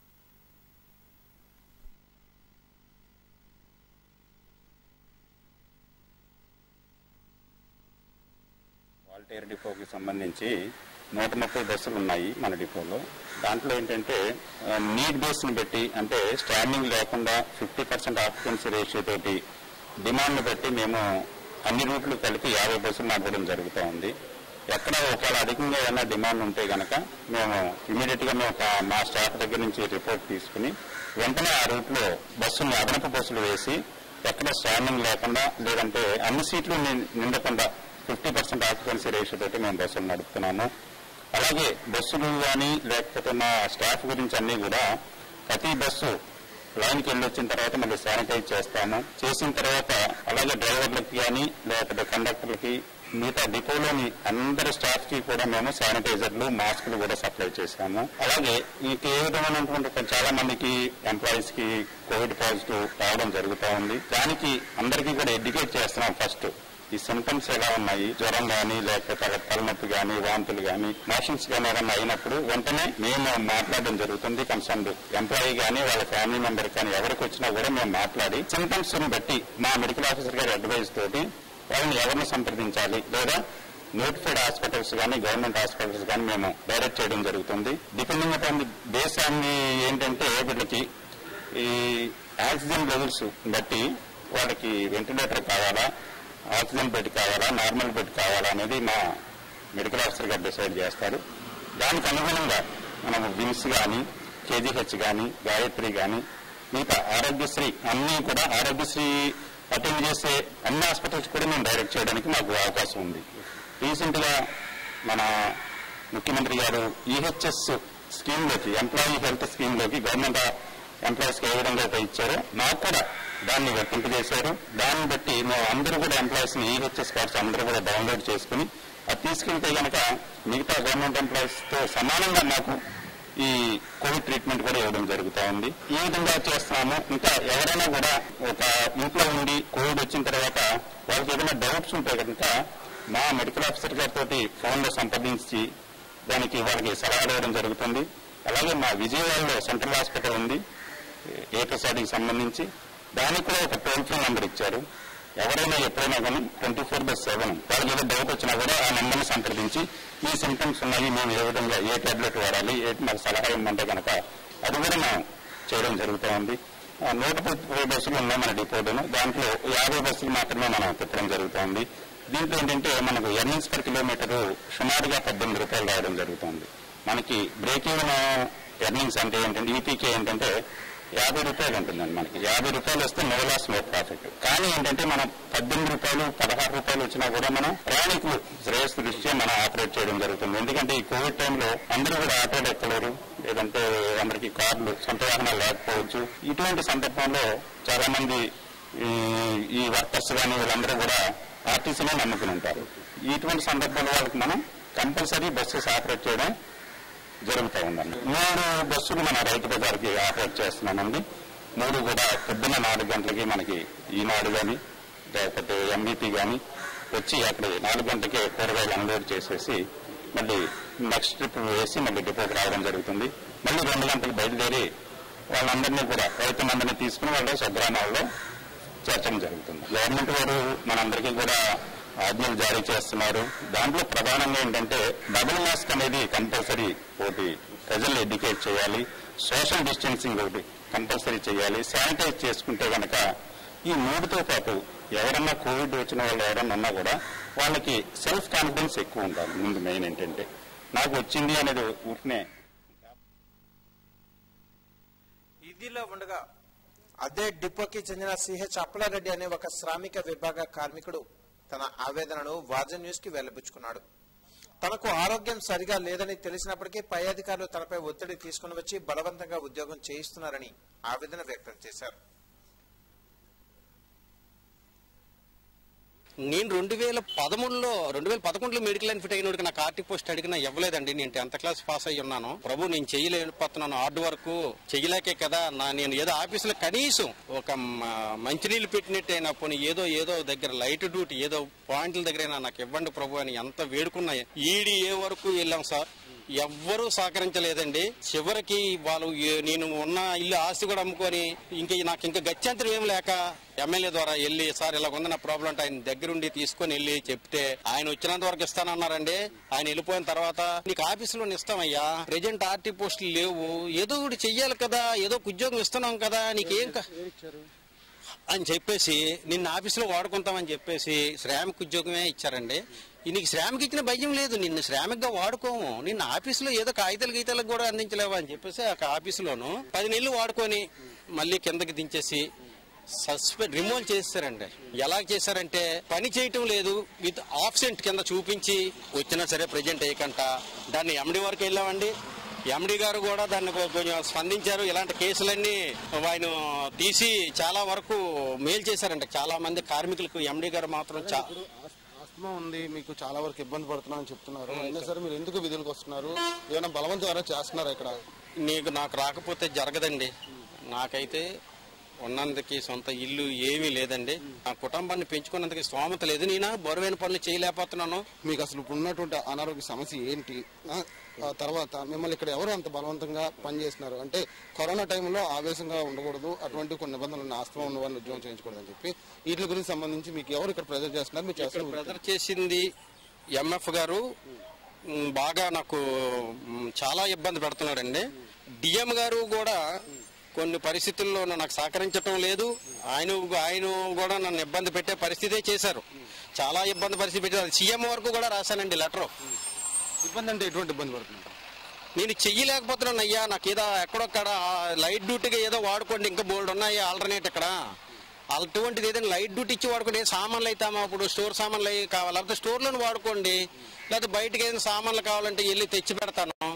వాల్టేర్ డిపోకి సంబంధించి నూట ముప్పై బస్సులు ఉన్నాయి మన డిపోలో దాంట్లో ఏంటంటే ఆ, నీడ్ బేస్ని బట్టి అంటే స్టాండింగ్ లేకుండా ఫిఫ్టీ పర్సెంట్ ఆక్యుపెన్సీ రేషియో తోటి డిమాండ్ని బట్టి మేము అన్ని రూట్లు కలిపి యాభై బస్సులు నడపడం జరుగుతూ ఉంది ఎక్కడ ఒకవేళ అధికంగా ఏదైనా డిమాండ్ ఉంటే గనక మేము ఇమీడియట్ గా మేము ఒక- మా స్టాఫ్ దగ్గర నుంచి రిపోర్ట్ తీసుకుని వెంటనే ఆ రూట్లో బస్సులు అదనపు బస్సులు వేసి ఎక్కడ స్టాండింగ్ లేకుండా లేదంటే అన్ని సీట్లు ని- నిండకుండా ఫిఫ్టీ పర్సెంట్ ఆక్యుపెన్సీ రేషియో తోటి మేము బస్సులు నడుపుతున్నాము అలాగే బస్సులు కానీ లేకపోతే మా స్టాఫ్ గురించి అన్ని కూడా ప్రతి బస్సు లైన్కి వెళ్ళి వచ్చిన తర్వాత మళ్ళీ శానిటైజ్ చేస్తాము చేసిన తర్వాత అలాగే డ్రైవర్లకి కానీ లేకపోతే కండక్టర్లకి మిగతా డిపోలోని అందరి స్టాఫ్ కి కూడా మేము శానిటైజర్లు మాస్కులు కూడా సప్లై చేశాము అలాగే ఈ ఏ విధమైనటువంటి చాలా మందికి ఎంప్లాయీస్ కి కోవిడ్ పాజిటివ్ రావడం జరుగుతూ ఉంది దానికి అందరికీ కూడా ఎడ్యుకేట్ చేస్తున్నాం ఫస్ట్ ఈ సిమ్టమ్స్ ఎలా ఉన్నాయి జ్వరం కానీ లేకపోతే అలా తలనొప్పి కానీ వాంతులు కానీ మోషన్స్ కానీ ఏదైనా అయినప్పుడు వెంటనే మేము మాట్లాడడం జరుగుతుంది కన్సర్న్ ఎంప్లాయీ కానీ వాళ్ళ ఫ్యామిలీ మెంబర్ కానీ ఎవరికి వచ్చినా కూడా మేము మాట్లాడి సిమ్టమ్స్ ని బట్టి మా మెడికల్ ఆఫీసర్ గారి అడ్వైస్ తోటి వాళ్ళని ఎవరిని సంప్రదించాలి లేదా నోటిఫైడ్ హాస్పిటల్స్ కానీ గవర్నమెంట్ హాస్పిటల్స్ కానీ మేము డైరెక్ట్ చేయడం జరుగుతుంది డిపెండింగ్ అపాన్ ది దేశాన్ని ఏంటంటే వీళ్ళకి ఈ ఆక్సిజన్ లెవెల్స్ బట్టి వాళ్ళకి వెంటిలేటర్ కావాలా ఆక్సిజన్ బెడ్ కావాలా నార్మల్ బెడ్ కావాలా అనేది మా మెడికల్ ఆఫీసర్ గారు డిసైడ్ చేస్తారు దానికి అనుగుణంగా మనం విమ్స్ కానీ కేజీహెచ్ కానీ గాయత్రి కానీ మిగతా ఆరోగ్యశ్రీ అన్నీ కూడా ఆరోగ్యశ్రీ అటెండ్ చేసే అన్ని హాస్పిటల్స్ కూడా మేము డైరెక్ట్ చేయడానికి మాకు అవకాశం ఉంది రీసెంట్ గా మన ముఖ్యమంత్రి గారు ఈహెచ్ఎస్ స్కీమ్ లోకి ఎంప్లాయీ హెల్త్ స్కీమ్ లోకి గవర్నమెంట్ ఎంప్లాయీస్ కి ఏ విధంగా అయితే ఇచ్చారో మాకు కూడా దాన్ని వర్తింపజేశారు దాన్ని బట్టి మేము అందరూ కూడా ఎంప్లాయీస్ ని ఈహెచ్ఎస్ కార్డ్స్ అందరూ కూడా డౌన్లోడ్ చేసుకుని అది తీసుకెళ్తే గనక మిగతా గవర్నమెంట్ ఎంప్లాయీస్ తో సమానంగా మాకు ఈ కోవిడ్ ట్రీట్మెంట్ కూడా ఇవ్వడం జరుగుతూ ఉంది ఈ విధంగా చేస్తున్నాము ఇంకా ఎవరైనా కూడా ఒక ఇంట్లో ఉండి కోవిడ్ వచ్చిన తర్వాత వాళ్ళకి ఏదైనా డౌట్స్ ఉంటే కనుక మా మెడికల్ ఆఫీసర్ గారితో ఫోన్లో సంప్రదించి దానికి వాళ్ళకి సలహాలు ఇవ్వడం జరుగుతుంది అలాగే మా విజయవాడలో సెంట్రల్ హాస్పిటల్ ఉంది ఏకసాడికి సంబంధించి దానికి కూడా ఒక టోల్ ఫ్రీ నెంబర్ ఇచ్చారు ఎవరైనా ఎప్పుడైనా కానీ ట్వంటీ ఫోర్ బై సెవెన్ వాళ్ళకి ఏదో డౌట్ వచ్చినా కూడా ఆ నెంబర్ని సంప్రదించి ఈ సింటమ్స్ ఉన్నాయి మేము ఏ విధంగా ఏ టాబ్లెట్ వాడాలి ఏంటి మాకు సలహా ఇవ్వమంటే కనుక అది కూడా మేము చేయడం జరుగుతూ ఉంది ఆ, నూట ముప్పై బస్సులు ఉన్నాయి మన డిపోలోను దాంట్లో యాభై బస్సులు మాత్రమే మనం తిప్పడం జరుగుతుంది దీంట్లో ఏంటంటే మనకు ఎర్నింగ్స్ పర్ కిలోమీటర్ సుమారుగా పద్దెనిమిది రూపాయలు రావడం జరుగుతుంది మనకి బ్రేక్ ఈవెన్ ఎర్నింగ్స్ అంటే ఏంటంటే ఈపీకే ఏంటంటే యాభై రూపాయలు ఉంటుందండి మనకి యాభై రూపాయలు వస్తే నో లాస్ నో ప్రాఫిట్ కానీ ఏంటంటే మనం పద్దెనిమిది రూపాయలు పదహారు రూపాయలు వచ్చినా కూడా మనం ప్రయాణికులు శ్రేయస్సు దృష్ట్యా మనం ఆపరేట్ చేయడం జరుగుతుంది ఎందుకంటే ఈ కోవిడ్ టైంలో అందరూ కూడా ఆటోలు ఎక్కలేరు లేదంటే అందరికి కార్లు సొంత వాహనాలు లేకపోవచ్చు ఇటువంటి సందర్భంలో చాలా మంది ఈ ఈ వర్కర్స్ కానీ వీళ్ళందరూ కూడా ఆర్టీసీనే నమ్ముకుని ఉంటారు ఇటువంటి సందర్భంలో వాళ్ళకి మనం కంపల్సరీ బస్సెస్ ఆపరేట్ చేయడం జరుగుతూ ఉందండి మూడు బస్సులు మన రైతు బజార్కి ఆపరేట్ చేస్తున్నామండి మూడు కూడా పొద్దున్న నాలుగు గంటలకి మనకి ఈనాడు కానీ లేకపోతే ఎంబీపీ కానీ వచ్చి అక్కడ నాలుగు గంటలకే కూరగాయలు అన్లోడ్ చేసేసి మళ్ళీ నెక్స్ట్ ట్రిప్ వేసి మళ్ళీ డిపోకి రావడం జరుగుతుంది మళ్ళీ రెండు గంటలకు బయలుదేరి వాళ్ళందరినీ కూడా రైతులందరినీ తీసుకుని వాళ్ళు స్వగ్రామాల్లో చేర్చడం జరుగుతుంది గవర్నమెంట్ వారు మనందరికీ కూడా ఆజ్ఞలు జారీ చేస్తున్నారు దాంట్లో ప్రధానంగా ఏంటంటే డబుల్ మాస్క్ అనేది కంపల్సరీ ఒకటి ప్రజలు ఎడ్యుకేట్ చేయాలి సోషల్ డిస్టెన్సింగ్ ఒకటి కంపల్సరీ చేయాలి శానిటైజ్ చేసుకుంటే గనక ఈ మూడుతో పాటు ఎవరన్నా కోవిడ్ వచ్చిన వాళ్ళు ఎవరన్నా ఉన్నా కూడా వాళ్ళకి సెల్ఫ్ కాన్ఫిడెన్స్ ఎక్కువ ఉండాలి ముందు మెయిన్ ఏంటంటే నాకు వచ్చింది అనేది ఊరినే ఇదిలో ఉండగా అదే డిపోకి చెందిన సిహెచ్ అప్పలారెడ్డి అనే ఒక శ్రామిక విభాగ కార్మికుడు తన ఆవేదనను వాజన్ న్యూస్ కి వెల్లబుచ్చుకున్నాడు తనకు ఆరోగ్యం సరిగా లేదని తెలిసినప్పటికీ పై అధికారులు తనపై ఒత్తిడి తీసుకుని వచ్చి బలవంతంగా ఉద్యోగం చేయిస్తున్నారని ఆవేదన వ్యక్తం చేశారు నేను రెండు వేల పదమూడులో రెండు వేల పదకొండులో మెడికల్ లైన్ ఫిట్ అయినోడికి నాకు ఆర్టీ పోస్ట్ అడిగినా ఇవ్వలేదండి నేను టెన్త్ క్లాస్ పాస్ అయ్యి ఉన్నాను ప్రభు నేను చేయలేకపోతున్నాను హార్డ్ వర్క్ చేయలేకే కదా నా నేను ఏదో ఆఫీసులో కనీసం ఒక మ- మంచినీళ్ళు పెట్టినట్టయినా పోనీ ఏదో ఏదో దగ్గర లైట్ డ్యూటీ ఏదో పాయింట్ల దగ్గర నాకు ఇవ్వండి ప్రభు అని ఎంత వేడుకున్నా ఈడి ఏ వరకు వెళ్ళాం సార్ ఎవ్వరూ సహకరించలేదండి చివరికి వాళ్ళు ఏ- నేను ఉన్న ఇల్లు ఆస్తి కూడా అమ్ముకొని ఇంకా నాకు ఇంకా గత్యంతరం ఏం లేక ఎమ్మెల్యే ద్వారా వెళ్ళి సార్ ఇలా ఉంది నా ప్రాబ్లం అంటే ఆయన దగ్గరుండి తీసుకొని వెళ్ళి చెప్తే ఆయన వచ్చినంత వరకు ఇస్తానన్నారండి ఆయన వెళ్ళిపోయిన తర్వాత నీకు ఆఫీసులో ఇస్తామయ్యా ప్రెజెంట్ ఆర్టీ పోస్టులు లేవు ఏదో ఒకటి చెయ్యాలి కదా ఏదో ఒక ఉద్యోగం ఇస్తున్నాం కదా నీకేం క- అని చెప్పేసి నిన్న ఆఫీసులో వాడుకుంటామని చెప్పేసి శ్రామిక ఉద్యోగమే ఇచ్చారండి ఈ నీకు శ్రామిక ఇచ్చిన భయం లేదు నిన్ను శ్రామికగా వాడుకోము నిన్న ఆఫీసులో ఏదో కాగితాలు గీతాలకు కూడా అందించలేవా అని చెప్పేసి ఆ ఆఫీసులోను పది నెలలు వాడుకొని మళ్ళీ కిందకి దించేసి సస్పెండ్ రిమూవ్ చేస్తారండి ఎలా చేశారంటే పని చేయటం లేదు విత్ ఆబ్సెంట్ కింద చూపించి వచ్చినా సరే ప్రజెంట్ అయ్యకంట దాన్ని ఎండి వరకు వెళ్ళామండి ఎండి గారు కూడా దాన్ని కొ- కొంచెం స్పందించారు ఇలాంటి కేసులన్నీ ఆయన తీసి చాలా వరకు మేలు చేశారంట చాలా మంది కార్మికులకు ఎండి గారు మాత్రం చా ఆస్తమా ఉంది మీకు చాలా వరకు ఇబ్బంది పడుతున్నాను అని చెప్తున్నారు అయినా సరే మీరు ఎందుకు విధులకు వస్తున్నారు ఏమైనా బలవంతం ఏమైనా చేస్తున్నారా ఇక్కడ నీకు నాకు రాకపోతే జరగదండి నాకైతే ఉన్నందుకు సొంత ఇల్లు ఏమీ లేదండి నా కుటుంబాన్ని పెంచుకున్నందుకు స్తోమత లేదు నేను బరువైన పనులు చేయలేకపోతున్నాను మీకు అసలు ఇప్పుడు ఉన్నటువంటి అనారోగ్య సమస్య ఏంటి ఆ, ఆ తర్వాత మిమ్మల్ని ఇక్కడ ఎవరు అంత బలవంతంగా పనిచేస్తున్నారు అంటే కరోనా టైంలో ఆవేశంగా ఉండకూడదు అటువంటి కొన్ని నిబంధనలు ఉన్న ఆస్తమా ఉన్న వాళ్ళని ఉద్యోగం చేయించకూడదు అని చెప్పి వీటి గురించి సంబంధించి మీకు ఎవరు ఇక్కడ ప్రెజర్ చేస్తున్నారు మీరు ఇక్కడ చేస్తున్నారు బ్రదర్ చేసింది ఎంఎఫ్ గారు మ్, బాగా నాకు మ్, చాలా ఇబ్బంది పెడుతున్నాడండి డిఎం గారు కూడా కొన్ని పరిస్థితుల్లో నాకు సహకరించడం లేదు ఆయన ఆయన కూడా నన్ను ఇబ్బంది పెట్టే పరిస్థితే చేశారు చాలా ఇబ్బంది పరిస్థితి పెట్టారు సీఎం వరకు కూడా రాశానండి లెటర్ ఇబ్బంది అంటే ఎటువంటి ఇబ్బంది పడుతున్నారు నేను చెయ్యలేకపోతున్నాను అయ్యా నాకు ఏదో ఎక్కడొక్కడ లైట్ డ్యూటీగా ఏదో వాడుకోండి ఇంకా బోల్డ్ ఉన్నాయి ఆల్టర్నేట్ ఇక్కడ అటువంటిది ఏదైనా లైట్ డ్యూటీ ఇచ్చి వాడుకోండి ఏ సామాన్లు అయితామా ఇప్పుడు స్టోర్ సామాన్లు అవి కావాలి లేకపోతే స్టోర్లను వాడుకోండి లేకపోతే బయటకి ఏదైనా సామాన్లు కావాలంటే వెళ్ళి తెచ్చి పెడతాను కానీ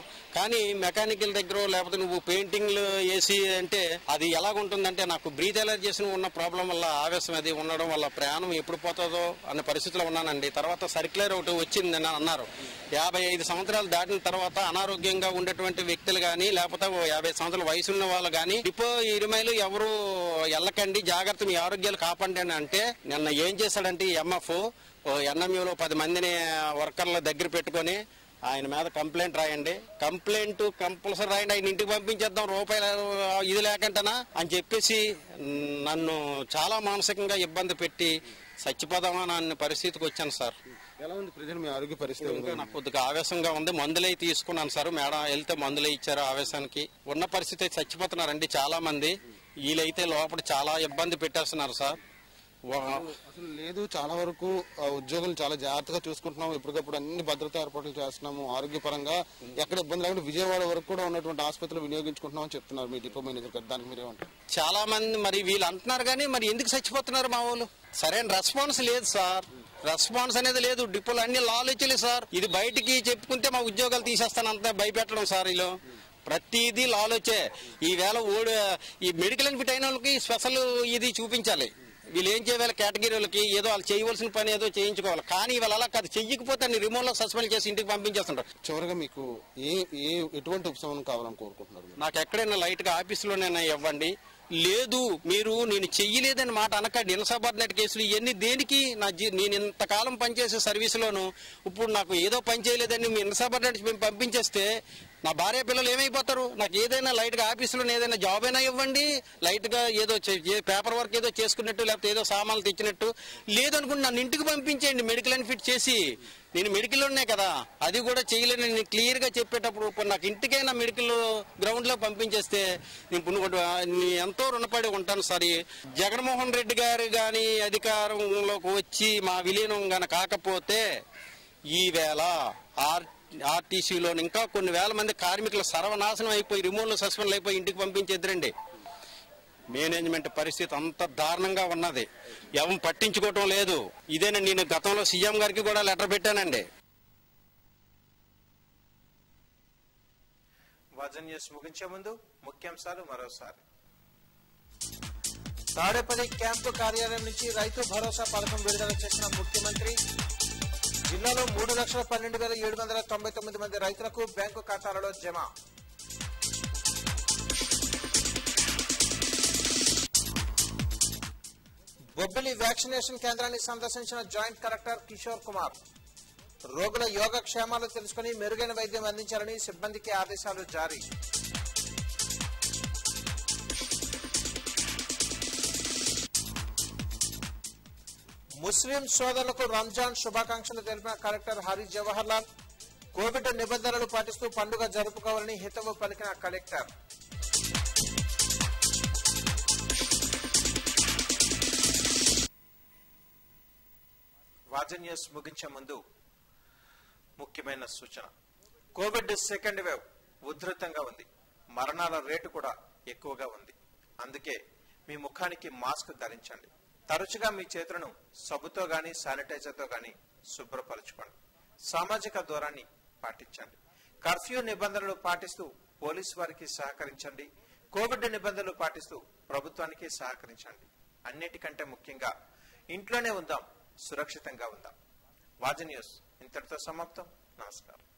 కానీ మెకానికల్ దగ్గర లేకపోతే నువ్వు పెయింటింగ్లు వేసి అంటే అది ఎలాగుంటుందంటే నాకు బ్రీత్ ఎలర్జీస్ ఉన్న ప్రాబ్లం వల్ల ఆవేశం అది ఉండడం వల్ల ప్రయాణం ఎప్పుడు పోతుందో అనే పరిస్థితిలో ఉన్నానండి తర్వాత సర్క్యులర్ ఒకటి వచ్చిందని అన్నారు యాభై ఐదు సంవత్సరాలు దాటిన తర్వాత అనారోగ్యంగా ఉండేటువంటి వ్యక్తులు కానీ లేకపోతే ఓ యాభై సంవత్సరాల వయసు ఉన్న వాళ్ళు కానీ డిపో ఇరుమైలు ఎవరు వెళ్ళకండి జాగ్రత్త మీ ఆరోగ్యాలు కాపాడండి అని అంటే నిన్న ఏం చేశాడంటే ఎంఎఫ్ ఎన్ఎంయూలో పది మందిని వర్కర్ల దగ్గర పెట్టుకొని ఆయన మీద కంప్లైంట్ రాయండి కంప్లైంట్ కంపల్సరీ రాయండి ఆయన ఇంటికి పంపించేద్దాం రూపాయలు ఇది లేకంటనా అని చెప్పేసి నన్ను చాలా మానసికంగా ఇబ్బంది పెట్టి చచ్చిపోదామా అన్న పరిస్థితికి వచ్చాను సార్ ఎలా ఉంది ప్రజలు మీ ఆరోగ్య పరిస్థితి ఇంకా నాకు కొద్దిగా ఆవేశంగా ఉంది మందులై తీసుకున్నాను సార్ మేడం వెళ్తే మందులే ఇచ్చారు ఆవేశానికి ఉన్న పరిస్థితి అయితే చచ్చిపోతున్నారండి చాలా మంది వీళ్ళైతే లోపల చాలా ఇబ్బంది పెట్టేస్తున్నారు సార్ వా- అసలు లేదు చాలా వరకు ఆ, ఉద్యోగులు చాలా జాగ్రత్తగా చూసుకుంటున్నాము ఎప్పటికప్పుడు అన్ని భద్రతా ఏర్పాట్లు చేస్తున్నాము ఆరోగ్యపరంగా ఎక్కడ ఇబ్బంది లేకుండా విజయవాడ వరకు కూడా ఉన్నటువంటి ఆసుపత్రులు వినియోగించుకుంటున్నాం అని చెప్తున్నారు మీ డిపో మేనేజర్ గారు దానికి మీరేమంటారు చాలా మంది మరి వీళ్ళు అంటున్నారు కానీ మరి ఎందుకు చచ్చిపోతున్నారు మా వాళ్ళు సరైన రెస్పాన్స్ లేదు సార్ రెస్పాన్స్ అనేది లేదు డిపోలు అన్ని లాలొచ్చాయి సార్ ఇది బయటికి చెప్పుకుంటే మా ఉద్యోగాలు తీసేస్తాను అంత భయపెట్టడం సార్ వీళ్ళు ప్రతిదీ లాలొచ్చే ఈవేళ ఓడి ఈ మెడికల్ అన్ఫిట్ అయిన వాళ్ళకి స్పెషల్ ఇది చూపించాలి వీళ్ళు ఏం చేయాలి కేటగిరీ వాళ్ళకి ఏదో వాళ్ళు చేయవలసిన పని ఏదో చేయించుకోవాలి కానీ వీళ్ళు అలా కాదు చెయ్యకపోతే అన్ని రిమోట్ లో సస్పెండ్ చేసి ఇంటికి పంపించేస్తుంటారు చివరిగా మీకు ఏ ఏ ఎటువంటి ఉపశమనం కావాలని కోరుకుంటున్నారు మీరు? నాకు ఎక్కడైనా లైట్ గా ఆఫీసులోనైనా ఇవ్వండి లేదు మీరు నేను చెయ్యలేదని మాట అనకండి ఇన్సబార్డినేట్ కేసులు ఇవన్నీ దేనికి నా జీ నేను ఇంతకాలం పనిచేసే సర్వీసులోను ఇప్పుడు నాకు ఏదో పని చేయలేదని మీ ఇన్సబార్డినేట్ మేము పంపించేస్తే నా భార్య పిల్లలు ఏమైపోతారు నాకు ఏదైనా లైట్ గా ఆఫీసులో ఏదైనా జాబ్ అయినా ఇవ్వండి లైట్ గా ఏదో పేపర్ వర్క్ ఏదో చేసుకున్నట్టు లేకపోతే ఏదో సామాన్లు తెచ్చినట్టు లేదనుకుంటే నన్ను ఇంటికి పంపించేయండి మెడికల్ అన్ఫిట్ చేసి నేను మెడికల్ ఉన్నాయి కదా అది కూడా చేయలేని నేను క్లియర్ గా చెప్పేటప్పుడు ఇప్పుడు నాకు ఇంటికైనా మెడికల్ గ్రౌండ్ లో పంపించేస్తే నేను ఇప్పుడు నువ్వు నీ ఎంతో రుణపడి ఉంటాను సార్ ఈ జగన్మోహన్ రెడ్డి గారు కానీ అధికారంలోకి వచ్చి మా విలీనం గాన కాకపోతే ఈవేళ ఆర్ ఆర్టీసీలో ఇంకా కొన్ని వేల మంది కార్మికులు సర్వనాశనం అయిపోయి రిమోట్లు సస్పెండ్ అయిపోయి ఇంటికి పంపించేద్దరండి మేనేజ్మెంట్ పరిస్థితి అంత దారుణంగా ఉన్నది ఎవరు పట్టించుకోవటం లేదు ఇదేనా నేను గతంలో సీఎం గారికి కూడా లెటర్ పెట్టానండి వజన్ న్యూస్ ముగించే ముందు ముఖ్యాంశాలు మరోసారి తాడేపల్లి క్యాంపు కార్యాలయం నుంచి రైతు భరోసా పథకం విడుదల చేసిన ముఖ్యమంత్రి జిల్లాలో మూడు లక్షల పన్నెండు వేల ఏడు వందల తొంభై తొమ్మిది మంది రైతులకు బ్యాంకు ఖాతాలలో జమ బొబ్బిలి వ్యాక్సినేషన్ కేంద్రాన్ని సందర్శించిన జాయింట్ కలెక్టర్ కిషోర్ కుమార్ రోగుల యోగక్షేమాలు తెలుసుకుని మెరుగైన వైద్యం అందించాలని సిబ్బందికి ఆదేశాలు జారీ ముస్లిం సోదరులకు రంజాన్ శుభాకాంక్షలు తెలిపిన కలెక్టర్ హరి జవహర్ లాల్ కోవిడ్ నిబంధనలు పాటిస్తూ పండుగ జరుపుకోవాలని హితవు పలికిన కలెక్టర్ వాజన్ న్యూస్ ముగించే ముందు ముఖ్యమైన సూచన కోవిడ్ సెకండ్ వేవ్ ఉధృతంగా ఉంది మరణాల రేటు కూడా ఎక్కువగా ఉంది అందుకే మీ ముఖానికి మాస్క్ ధరించండి తరచుగా మీ చేతులను సబ్బుతో గాని శానిటైజర్తో గాని శుభ్రపరచుకోండి సామాజిక దూరాన్ని పాటించండి కర్ఫ్యూ నిబంధనలు పాటిస్తూ పోలీసు వారికి సహకరించండి కోవిడ్ నిబంధనలు పాటిస్తూ ప్రభుత్వానికి సహకరించండి అన్నిటికంటే ముఖ్యంగా ఇంట్లోనే ఉందాం సురక్షితంగా ఉందాం వాజ న్యూస్ ఇంతటితో సమాప్తం నమస్కారం